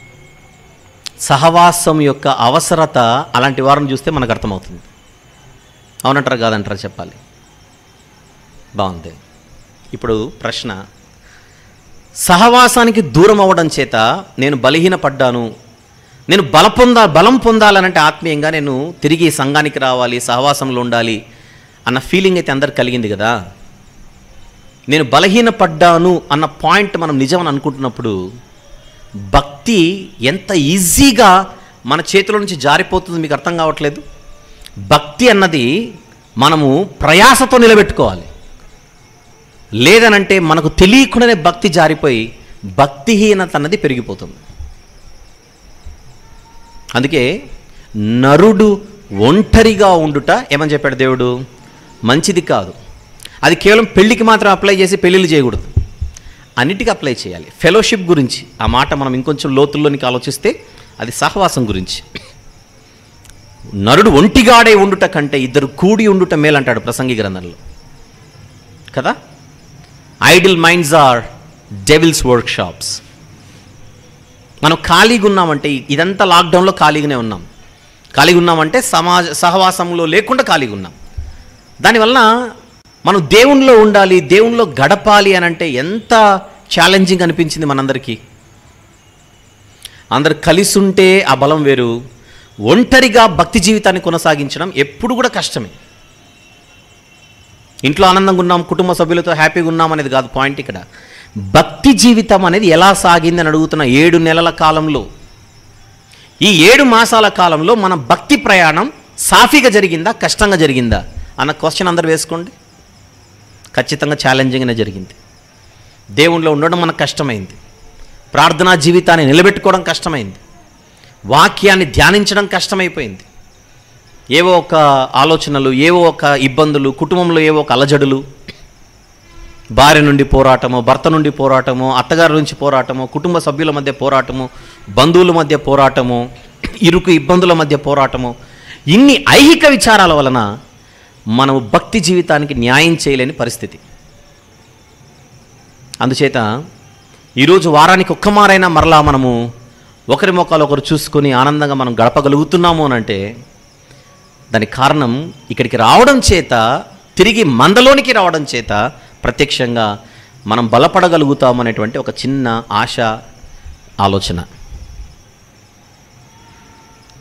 సహవాసం యొక్క అవసరత అలాంటి వారిని చూస్తే మనకు అర్థమవుతుంది అవునంటారా కాదంటారా చెప్పాలి బాగుంది ఇప్పుడు ప్రశ్న సహవాసానికి దూరం అవ్వడం చేత నేను బలహీనపడ్డాను నేను బల పొందా బలం పొందాలనంటే ఆత్మీయంగా నేను తిరిగి సంఘానికి రావాలి సహవాసంలో ఉండాలి అన్న ఫీలింగ్ అయితే అందరికి కలిగింది కదా నేను బలహీనపడ్డాను అన్న పాయింట్ మనం నిజం అని అనుకుంటున్నప్పుడు భక్తి ఎంత ఈజీగా మన చేతిలో నుంచి జారిపోతుంది మీకు అర్థం కావట్లేదు భక్తి అన్నది మనము ప్రయాసతో నిలబెట్టుకోవాలి లేదనంటే మనకు తెలియకుండానే భక్తి జారిపోయి భక్తిహీనత అన్నది పెరిగిపోతుంది అందుకే నరుడు ఒంటరిగా ఉండుట ఏమని చెప్పాడు దేవుడు మంచిది కాదు అది కేవలం పెళ్ళికి మాత్రం అప్లై చేసి పెళ్ళిళ్ళు చేయకూడదు అన్నిటికీ అప్లై చేయాలి ఫెలోషిప్ గురించి ఆ మాట మనం ఇంకొంచెం లోతుల్లోనికి ఆలోచిస్తే అది సహవాసం గురించి నరుడు ఒంటిగాడే ఉండుట కంటే ఇద్దరు కూడి ఉండుట మేలంటాడు ప్రసంగి గ్రంథంలో కదా idle minds are devil's workshops మనం ఖాళీగా ఉన్నామంటే ఇదంతా లాక్డౌన్లో ఖాళీగానే ఉన్నాం ఖాళీగా ఉన్నామంటే సమాజ సహవాసంలో లేకుండా ఖాళీగా ఉన్నాం దానివల్ల మనం దేవునిలో ఉండాలి దేవునిలో గడపాలి అని అంటే ఎంత ఛాలెంజింగ్ అనిపించింది మనందరికీ అందరు కలిసి ఉంటే ఆ బలం వేరు ఒంటరిగా భక్తి జీవితాన్ని కొనసాగించడం ఎప్పుడు కూడా కష్టమే ఇంట్లో ఆనందంగా ఉన్నాం కుటుంబ సభ్యులతో హ్యాపీగా ఉన్నాం అనేది కాదు పాయింట్ ఇక్కడ భక్తి జీవితం అనేది ఎలా సాగిందని అడుగుతున్న ఏడు నెలల కాలంలో ఈ ఏడు మాసాల కాలంలో మన భక్తి ప్రయాణం సాఫీగా జరిగిందా కష్టంగా జరిగిందా అన్న క్వశ్చన్ అందరు వేసుకోండి ఖచ్చితంగా ఛాలెంజింగ్గానే జరిగింది దేవుణ్ణిలో ఉండడం మనకు కష్టమైంది ప్రార్థనా జీవితాన్ని నిలబెట్టుకోవడం కష్టమైంది వాక్యాన్ని ధ్యానించడం కష్టమైపోయింది ఏవో ఒక ఆలోచనలు ఏవో ఒక ఇబ్బందులు కుటుంబంలో ఏవో ఒక అలజడులు భార్య నుండి పోరాటము భర్త నుండి పోరాటము అత్తగారి నుంచి పోరాటము కుటుంబ సభ్యుల మధ్య పోరాటము బంధువుల మధ్య పోరాటము ఇరుకు ఇబ్బందుల మధ్య పోరాటము ఇన్ని ఐహిక విచారాల వలన మనము భక్తి జీవితానికి న్యాయం చేయలేని పరిస్థితి అందుచేత ఈరోజు వారానికి ఒక్క మారైనా మరలా మనము ఒకరి మొక్కలు ఒకరు చూసుకొని ఆనందంగా మనం గడపగలుగుతున్నాము అని అంటే దానికి కారణం ఇక్కడికి రావడం చేత తిరిగి మందలోనికి రావడం చేత ప్రత్యక్షంగా మనం బలపడగలుగుతామనేటువంటి ఒక చిన్న ఆశ ఆలోచన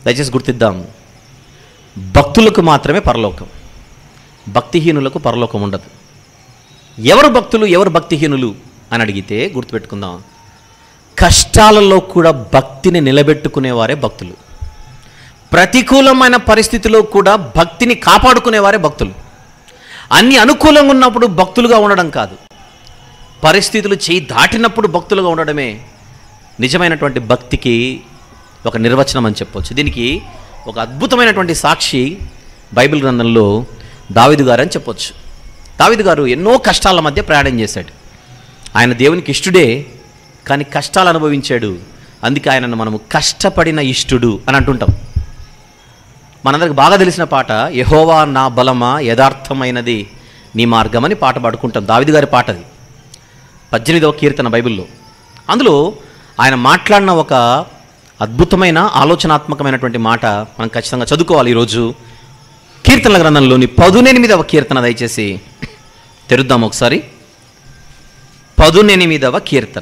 దయచేసి గుర్తిద్దాం భక్తులకు మాత్రమే పరలోకం భక్తిహీనులకు పరలోకం ఉండదు ఎవరు భక్తులు ఎవరు భక్తిహీనులు అని అడిగితే గుర్తుపెట్టుకుందాం కష్టాలలో కూడా భక్తిని నిలబెట్టుకునేవారే భక్తులు ప్రతికూలమైన పరిస్థితిలో కూడా భక్తిని కాపాడుకునేవారే భక్తులు అన్ని అనుకూలంగా ఉన్నప్పుడు భక్తులుగా ఉండడం కాదు పరిస్థితులు చేయి దాటినప్పుడు భక్తులుగా ఉండడమే నిజమైనటువంటి భక్తికి ఒక నిర్వచనం అని చెప్పొచ్చు దీనికి ఒక అద్భుతమైనటువంటి సాక్షి బైబిల్ గ్రంథంలో దావిదు గారు అని చెప్పొచ్చు దావిదు గారు ఎన్నో కష్టాల మధ్య ప్రయాణం చేశాడు ఆయన దేవునికి ఇష్టుడే కానీ కష్టాలు అనుభవించాడు అందుకే ఆయనను మనము కష్టపడిన ఇష్టుడు అని అంటుంటాం మనందరికి బాగా తెలిసిన పాట యహోవా నా బలమా యథార్థమైనది నీ మార్గం అని పాట పాడుకుంటాం దావిది గారి పాట అది పద్దెనిమిదవ కీర్తన బైబిల్లో అందులో ఆయన మాట్లాడిన ఒక అద్భుతమైన ఆలోచనాత్మకమైనటువంటి మాట మనం ఖచ్చితంగా చదువుకోవాలి ఈరోజు కీర్తనల గ్రంథంలోని పదునెనిమిదవ కీర్తన దయచేసి తెరుద్దాం ఒకసారి పదునెనిమిదవ కీర్తన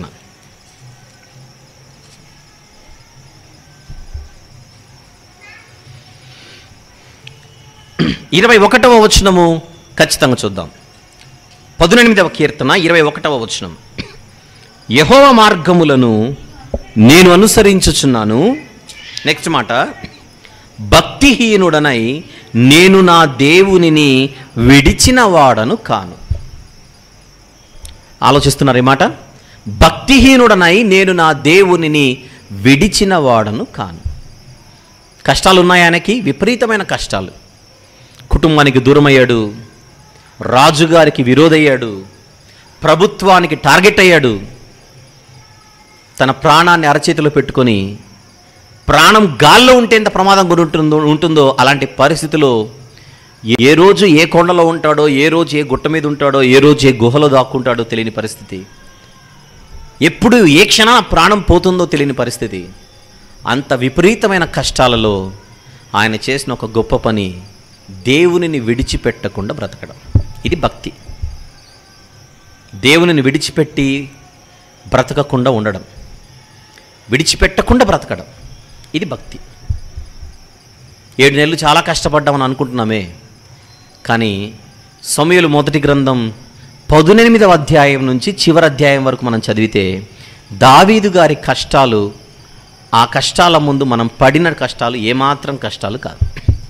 ఇరవై ఒకటవ వచనము ఖచ్చితంగా చూద్దాం పదునెనిమిదవ కీర్తన ఇరవై ఒకటవ వచనం యహోవ మార్గములను నేను అనుసరించుచున్నాను నెక్స్ట్ మాట భక్తిహీనుడనై నేను నా దేవునిని విడిచిన వాడను కాను ఆలోచిస్తున్నారు ఈ మాట భక్తిహీనుడనై నేను నా దేవునిని విడిచిన వాడను కాను కష్టాలు ఉన్నాయి ఆయనకి విపరీతమైన కష్టాలు కుటుంబానికి దూరమయ్యాడు రాజుగారికి విరోధయ్యాడు ప్రభుత్వానికి టార్గెట్ అయ్యాడు తన ప్రాణాన్ని అరచేతిలో పెట్టుకొని ప్రాణం గాల్లో ఉంటే ఎంత ప్రమాదం కొని ఉంటుందో ఉంటుందో అలాంటి పరిస్థితిలో ఏ రోజు ఏ కొండలో ఉంటాడో ఏ రోజు ఏ గుట్ట మీద ఉంటాడో ఏ రోజు ఏ గుహలో దాక్కుంటాడో తెలియని పరిస్థితి ఎప్పుడు ఏ క్షణం ప్రాణం పోతుందో తెలియని పరిస్థితి అంత విపరీతమైన కష్టాలలో ఆయన చేసిన ఒక గొప్ప పని దేవునిని విడిచిపెట్టకుండా బ్రతకడం ఇది భక్తి దేవునిని విడిచిపెట్టి బ్రతకకుండా ఉండడం విడిచిపెట్టకుండా బ్రతకడం ఇది భక్తి ఏడు నెలలు చాలా కష్టపడ్డామని అనుకుంటున్నామే కానీ సమయలు మొదటి గ్రంథం పదునెనిమిదవ అధ్యాయం నుంచి చివరి అధ్యాయం వరకు మనం చదివితే దావీదు గారి కష్టాలు ఆ కష్టాల ముందు మనం పడిన కష్టాలు ఏమాత్రం కష్టాలు కాదు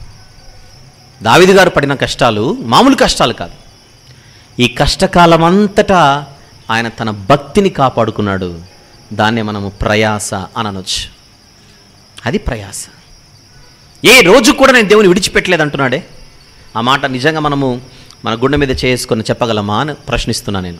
దావీదు గారు పడిన కష్టాలు మామూలు కష్టాలు కాదు ఈ కష్టకాలం అంతటా ఆయన తన భక్తిని కాపాడుకున్నాడు దాన్నే మనము ప్రయాస అని అనొచ్చు అది ప్రయాస ఏ రోజు కూడా నేను దేవుని విడిచిపెట్టలేదు అంటున్నాడే ఆ మాట నిజంగా మనము మన గుండె మీద చేసుకొని చెప్పగలమా అని ప్రశ్నిస్తున్నా నేను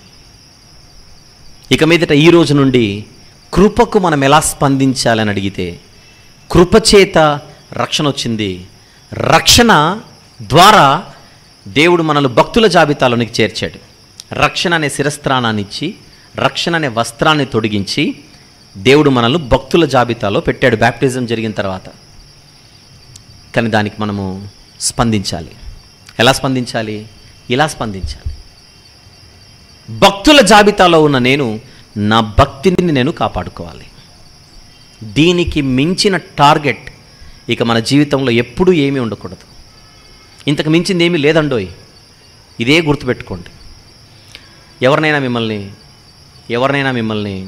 ఇక మీదట ఈ రోజు నుండి కృపకు మనం ఎలా స్పందించాలని అడిగితే కృపచేత రక్షణ వచ్చింది రక్షణ ద్వారా దేవుడు మనల్ని భక్తుల జాబితాలోనికి చేర్చాడు రక్షణ అనే శిరస్త్రాణాన్ని ఇచ్చి రక్షణ అనే వస్త్రాన్ని తొడిగించి దేవుడు మనల్ని భక్తుల జాబితాలో పెట్టాడు బ్యాప్టిజం జరిగిన తర్వాత కానీ దానికి మనము స్పందించాలి ఎలా స్పందించాలి ఇలా స్పందించాలి భక్తుల జాబితాలో ఉన్న నేను నా భక్తిని నేను కాపాడుకోవాలి దీనికి మించిన టార్గెట్ ఇక మన జీవితంలో ఎప్పుడూ ఏమీ ఉండకూడదు ఇంతకు మించింది ఏమీ లేదండోయ్ ఇదే గుర్తుపెట్టుకోండి ఎవరినైనా మిమ్మల్ని ఎవరినైనా మిమ్మల్ని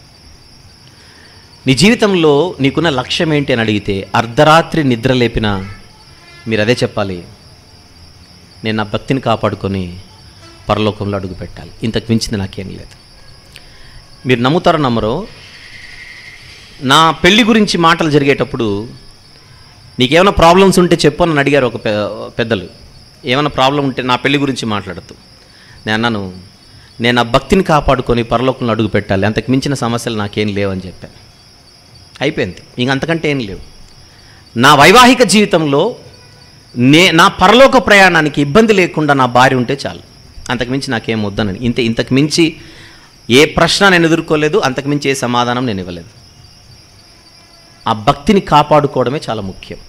నీ జీవితంలో నీకున్న లక్ష్యం ఏంటి అని అడిగితే అర్ధరాత్రి నిద్ర లేపిన మీరు అదే చెప్పాలి నేను నా భక్తిని కాపాడుకొని పరలోకంలో అడుగు పెట్టాలి ఇంతకు మించింది నాకేం లేదు మీరు నమ్ముతారో నమ్మరో నా పెళ్లి గురించి మాటలు జరిగేటప్పుడు నీకేమైనా ప్రాబ్లమ్స్ ఉంటే చెప్పు అని అడిగారు ఒక పె- పెద్దలు ఏమైనా ప్రాబ్లం ఉంటే నా పెళ్లి గురించి మాట్లాడుతూ నేను అన్నాను నేను నా భక్తిని కాపాడుకొని పరలోకంలో అడుగు పెట్టాలి అంతకు మించిన సమస్యలు నాకేం లేవని చెప్పాను అయిపోయింది ఇంక అంతకంటే ఏం లేవు నా వైవాహిక జీవితంలో నే నా పరలోక ప్రయాణానికి ఇబ్బంది లేకుండా నా భార్య ఉంటే చాలు అంతకు మించి నాకేం వద్దనని ఇంత ఇంతకు మించి ఏ ప్రశ్న నేను ఎదుర్కోలేదు అంతకు మించి ఏ సమాధానం నేను ఇవ్వలేదు ఆ భక్తిని కాపాడుకోవడమే చాలా ముఖ్యం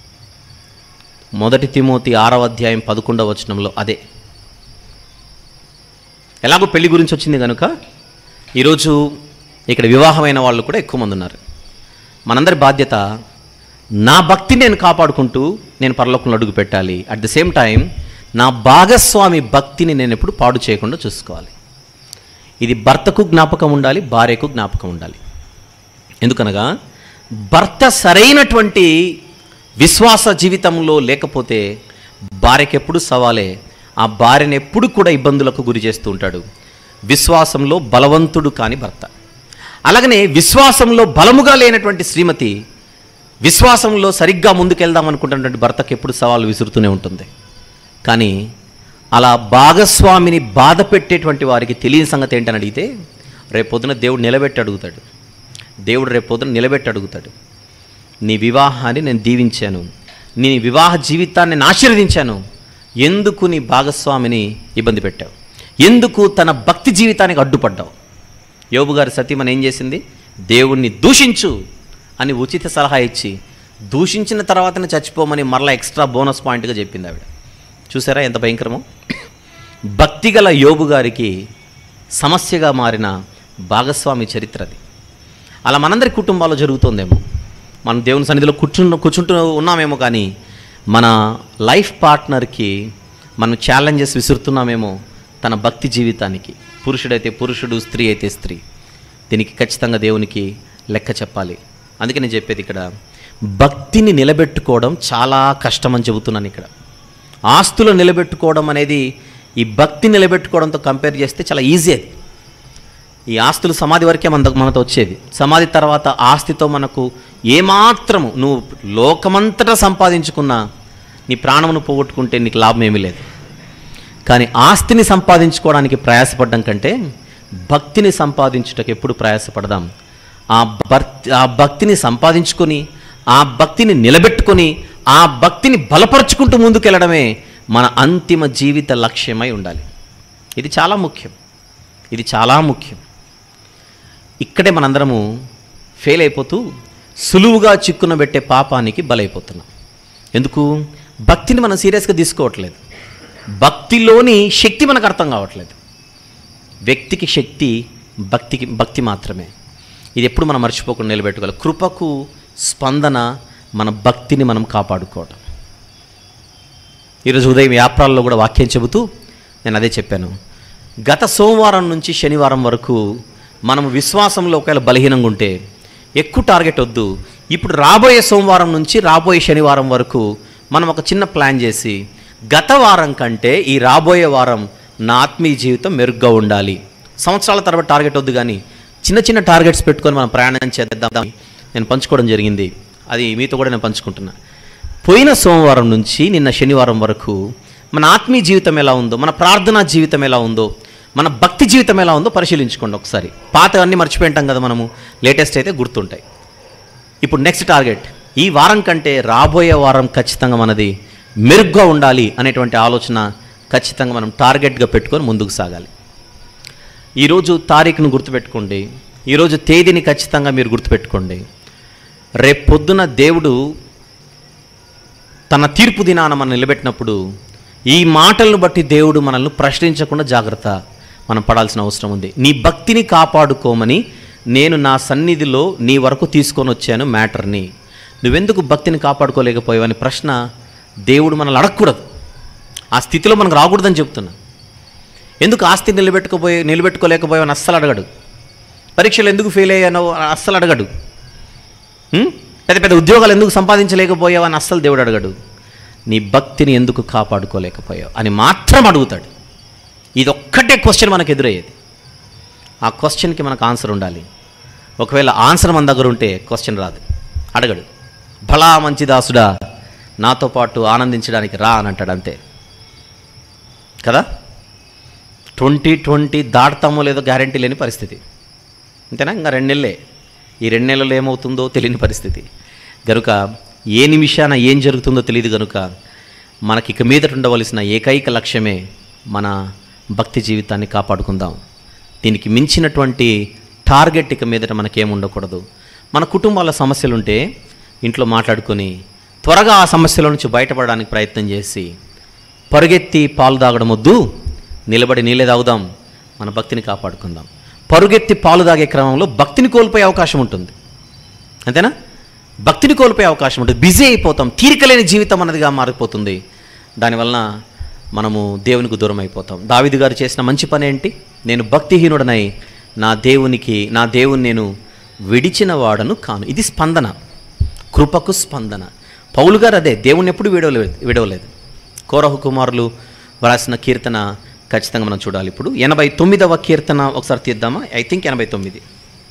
మొదటి తిమోతి ఆరవ అధ్యాయం పదకొండవ వచనంలో అదే ఎలాగో పెళ్లి గురించి వచ్చింది కనుక ఈరోజు ఇక్కడ వివాహమైన వాళ్ళు కూడా ఎక్కువ మంది ఉన్నారు మనందరి బాధ్యత నా భక్తిని నేను కాపాడుకుంటూ నేను పరలోకంలో అడుగు పెట్టాలి అట్ ద సేమ్ టైం నా భాగస్వామి భక్తిని నేను ఎప్పుడు పాడు చేయకుండా చూసుకోవాలి ఇది భర్తకు జ్ఞాపకం ఉండాలి భార్యకు జ్ఞాపకం ఉండాలి ఎందుకనగా భర్త సరైనటువంటి విశ్వాస జీవితంలో లేకపోతే భార్యకి ఎప్పుడు సవాలే ఆ భార్యను ఎప్పుడు కూడా ఇబ్బందులకు గురి చేస్తూ ఉంటాడు విశ్వాసంలో బలవంతుడు కాని భర్త అలాగనే విశ్వాసంలో బలముగా లేనటువంటి శ్రీమతి విశ్వాసంలో సరిగ్గా ముందుకెళ్దాం అనుకుంటున్నటువంటి భర్తకు ఎప్పుడు సవాలు విసురుతూనే ఉంటుంది కానీ అలా భాగస్వామిని బాధ పెట్టేటువంటి వారికి తెలియని సంగతి ఏంటని అడిగితే రేపొద్దున దేవుడు నిలబెట్టి అడుగుతాడు దేవుడు రేపొద్దున నిలబెట్టి అడుగుతాడు నీ వివాహాన్ని నేను దీవించాను నీ వివాహ జీవితాన్ని నేను ఆశీర్వదించాను ఎందుకు నీ భాగస్వామిని ఇబ్బంది పెట్టావు ఎందుకు తన భక్తి జీవితానికి అడ్డుపడ్డావు యోబు గారి సతీమని ఏం చేసింది దేవుణ్ణి దూషించు అని ఉచిత సలహా ఇచ్చి దూషించిన తర్వాతనే చచ్చిపోమని మరలా ఎక్స్ట్రా బోనస్ పాయింట్గా చెప్పింది ఆవిడ చూసారా ఎంత భయంకరమో భక్తిగల యోబు గారికి సమస్యగా మారిన భాగస్వామి చరిత్ర అది అలా మనందరి కుటుంబాల్లో జరుగుతోందేమో మనం దేవుని సన్నిధిలో కూర్చున్న కూర్చుంటూ ఉన్నామేమో కానీ మన లైఫ్ పార్ట్నర్కి మనం ఛాలెంజెస్ విసురుతున్నామేమో తన భక్తి జీవితానికి పురుషుడైతే పురుషుడు స్త్రీ అయితే స్త్రీ దీనికి ఖచ్చితంగా దేవునికి లెక్క చెప్పాలి అందుకే నేను చెప్పేది ఇక్కడ భక్తిని నిలబెట్టుకోవడం చాలా కష్టం అని చెబుతున్నాను ఇక్కడ ఆస్తులు నిలబెట్టుకోవడం అనేది ఈ భక్తి నిలబెట్టుకోవడంతో కంపేర్ చేస్తే చాలా ఈజీ అది ఈ ఆస్తులు సమాధి వరకే మన మనతో వచ్చేది సమాధి తర్వాత ఆస్తితో మనకు ఏమాత్రము నువ్వు లోకమంతటా సంపాదించుకున్నా నీ ప్రాణమును పోగొట్టుకుంటే నీకు లాభం ఏమీ లేదు కానీ ఆస్తిని సంపాదించుకోవడానికి ప్రయాసపడడం కంటే భక్తిని సంపాదించుటకు ఎప్పుడు ప్రయాసపడదాం ఆ భక్తి ఆ భక్తిని సంపాదించుకొని ఆ భక్తిని నిలబెట్టుకొని ఆ భక్తిని బలపరుచుకుంటూ ముందుకెళ్ళడమే మన అంతిమ జీవిత లక్ష్యమై ఉండాలి ఇది చాలా ముఖ్యం ఇది చాలా ముఖ్యం ఇక్కడే మనందరము ఫెయిల్ అయిపోతూ సులువుగా చిక్కున పెట్టే పాపానికి బలైపోతున్నాం ఎందుకు భక్తిని మనం సీరియస్గా తీసుకోవట్లేదు భక్తిలోని శక్తి మనకు అర్థం కావట్లేదు వ్యక్తికి శక్తి భక్తికి భక్తి మాత్రమే ఇది ఎప్పుడు మనం మర్చిపోకుండా నిలబెట్టుకోవాలి కృపకు స్పందన మన భక్తిని మనం కాపాడుకోవడం ఈరోజు ఉదయం యాప్రాల్లో కూడా వాక్యం చెబుతూ నేను అదే చెప్పాను గత సోమవారం నుంచి శనివారం వరకు మనం విశ్వాసంలో ఒకవేళ బలహీనంగా ఉంటే ఎక్కువ టార్గెట్ వద్దు ఇప్పుడు రాబోయే సోమవారం నుంచి రాబోయే శనివారం వరకు మనం ఒక చిన్న ప్లాన్ చేసి గత వారం కంటే ఈ రాబోయే వారం నా ఆత్మీయ జీవితం మెరుగ్గా ఉండాలి సంవత్సరాల తర్వాత టార్గెట్ వద్దు కానీ చిన్న చిన్న టార్గెట్స్ పెట్టుకొని మనం ప్రయాణం చేద్దాం నేను పంచుకోవడం జరిగింది అది మీతో కూడా నేను పంచుకుంటున్నా పోయిన సోమవారం నుంచి నిన్న శనివారం వరకు మన ఆత్మీయ జీవితం ఎలా ఉందో మన ప్రార్థనా జీవితం ఎలా ఉందో మన భక్తి జీవితం ఎలా ఉందో పరిశీలించుకోండి ఒకసారి పాత అన్నీ మర్చిపోయింటాం కదా మనము లేటెస్ట్ అయితే గుర్తుంటాయి ఇప్పుడు నెక్స్ట్ టార్గెట్ ఈ వారం కంటే రాబోయే వారం ఖచ్చితంగా మనది మెరుగ్గా ఉండాలి అనేటువంటి ఆలోచన ఖచ్చితంగా మనం టార్గెట్గా పెట్టుకొని ముందుకు సాగాలి ఈరోజు తారీఖును గుర్తుపెట్టుకోండి ఈరోజు తేదీని ఖచ్చితంగా మీరు గుర్తుపెట్టుకోండి రేపు పొద్దున దేవుడు తన తీర్పు దినాన మనం నిలబెట్టినప్పుడు ఈ మాటలను బట్టి దేవుడు మనల్ని ప్రశ్నించకుండా జాగ్రత్త మనం పడాల్సిన అవసరం ఉంది నీ భక్తిని కాపాడుకోమని నేను నా సన్నిధిలో నీ వరకు తీసుకొని వచ్చాను మ్యాటర్ని నువ్వెందుకు భక్తిని కాపాడుకోలేకపోయావని ప్రశ్న దేవుడు మనల్ని అడగకూడదు ఆ స్థితిలో మనకు రాకూడదని చెప్తున్నా ఎందుకు ఆస్తి నిలబెట్టుకోపోయి నిలబెట్టుకోలేకపోయావని అస్సలు అడగడు పరీక్షలు ఎందుకు ఫెయిల్ అయ్యానో అస్సలు అడగడు ఉం? పెద్ద పెద్ద ఉద్యోగాలు ఎందుకు సంపాదించలేకపోయావు అని అస్సలు దేవుడు అడగడు నీ భక్తిని ఎందుకు కాపాడుకోలేకపోయావు అని మాత్రం అడుగుతాడు ఇది ఒక్కటే క్వశ్చన్ మనకు ఎదురయ్యేది ఆ క్వశ్చన్కి మనకు ఆన్సర్ ఉండాలి ఒకవేళ ఆన్సర్ మన దగ్గర ఉంటే క్వశ్చన్ రాదు అడగడు భలా మంచి దాసుడా నాతో పాటు ఆనందించడానికి రా అని అంటాడు అంతే కదా ట్వంటీ ట్వంటీ దాటుతామో లేదో గ్యారంటీ లేని పరిస్థితి అంతేనా ఇంకా రెండు నెలలే ఈ రెండు నెలలు ఏమవుతుందో తెలియని పరిస్థితి గనుక ఏ నిమిషాన ఏం జరుగుతుందో తెలియదు గనుక మనకి ఇక మీదట ఉండవలసిన ఏకైక లక్ష్యమే మన భక్తి జీవితాన్ని కాపాడుకుందాం దీనికి మించినటువంటి టార్గెట్ ఇక మీదట మనకేం ఉండకూడదు మన కుటుంబాల సమస్యలు ఉంటే ఇంట్లో మాట్లాడుకొని త్వరగా ఆ సమస్యల నుంచి బయటపడడానికి ప్రయత్నం చేసి పరుగెత్తి పాలు తాగడం వద్దు నిలబడి నీళ్ళే తాగుదాం మన భక్తిని కాపాడుకుందాం పరుగెత్తి పాలు తాగే క్రమంలో భక్తిని కోల్పోయే అవకాశం ఉంటుంది అంతేనా భక్తిని కోల్పోయే అవకాశం ఉంటుంది బిజీ అయిపోతాం తీరికలేని జీవితం అన్నదిగా మారిపోతుంది దానివలన మనము దేవునికి దూరం అయిపోతాం దావిది గారు చేసిన మంచి పని ఏంటి నేను భక్తిహీనుడనై నా దేవునికి నా దేవుని నేను విడిచిన వాడను కాను ఇది స్పందన కృపకు స్పందన పౌలు గారు అదే దేవుని ఎప్పుడు విడవలేదు విడవలేదు కోరహు కుమారులు వ్రాసిన కీర్తన ఖచ్చితంగా మనం చూడాలి ఇప్పుడు ఎనభై తొమ్మిదవ కీర్తన ఒకసారి తీద్దామా ఐ థింక్ ఎనభై తొమ్మిది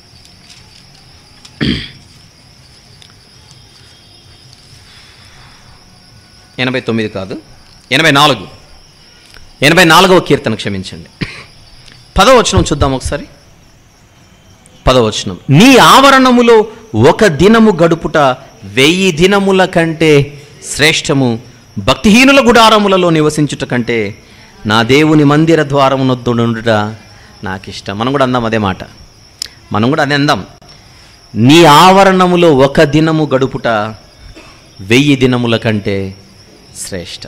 ఎనభై తొమ్మిది కాదు ఎనభై నాలుగు ఎనభై నాలుగవ కీర్తన క్షమించండి పదవచనం చూద్దాం ఒకసారి పదవచనం నీ ఆవరణములో ఒక దినము గడుపుట వెయ్యి దినముల కంటే శ్రేష్టము భక్తిహీనుల గుడారములలో నివసించుట కంటే నా దేవుని మందిర ద్వారమునొద్దుండుట నాకు ఇష్టం మనం కూడా అందాం అదే మాట మనం కూడా అదే అందాం నీ ఆవరణములో ఒక దినము గడుపుట వెయ్యి దినముల కంటే శ్రేష్ట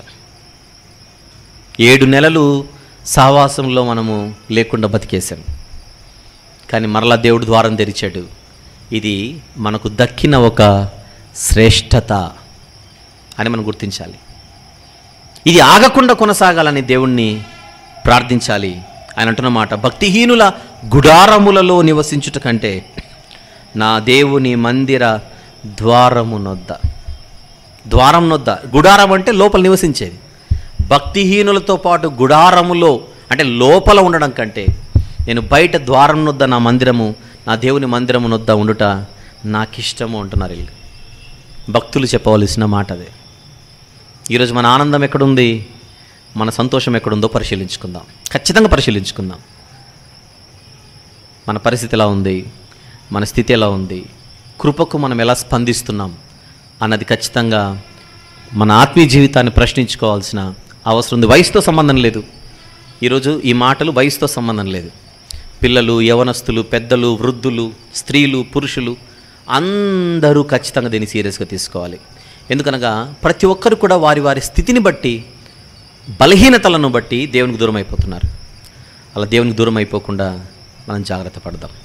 ఏడు నెలలు సహవాసంలో మనము లేకుండా బతికేశాం కానీ మరలా దేవుడు ద్వారం తెరిచాడు ఇది మనకు దక్కిన ఒక శ్రేష్టత అని మనం గుర్తించాలి ఇది ఆగకుండా కొనసాగాలని దేవుణ్ణి ప్రార్థించాలి ఆయన అంటున్న మాట భక్తిహీనుల గుడారములలో నివసించుట కంటే నా దేవుని మందిర ద్వారము నొద్ద ద్వారం నొద్ద గుడారం అంటే లోపల నివసించేది భక్తిహీనులతో పాటు గుడారములో అంటే లోపల ఉండడం కంటే నేను బయట ద్వారం నొద్ద నా మందిరము నా దేవుని మందిరము నొద్ద ఉండుట నాకిష్టము అంటున్నారు వీళ్ళు భక్తులు చెప్పవలసిన మాట అదే ఈరోజు మన ఆనందం ఎక్కడుంది మన సంతోషం ఎక్కడుందో పరిశీలించుకుందాం ఖచ్చితంగా పరిశీలించుకుందాం మన పరిస్థితి ఎలా ఉంది మన స్థితి ఎలా ఉంది కృపకు మనం ఎలా స్పందిస్తున్నాం అన్నది ఖచ్చితంగా మన ఆత్మీయ జీవితాన్ని ప్రశ్నించుకోవాల్సిన అవసరం ఉంది వయసుతో సంబంధం లేదు ఈరోజు ఈ మాటలు వయసుతో సంబంధం లేదు పిల్లలు యవనస్తులు పెద్దలు వృద్ధులు స్త్రీలు పురుషులు అందరూ ఖచ్చితంగా దీన్ని సీరియస్గా తీసుకోవాలి ఎందుకనగా ప్రతి ఒక్కరు కూడా వారి వారి స్థితిని బట్టి బలహీనతలను బట్టి దేవునికి దూరం అయిపోతున్నారు అలా దేవునికి దూరం అయిపోకుండా మనం జాగ్రత్త పడదాం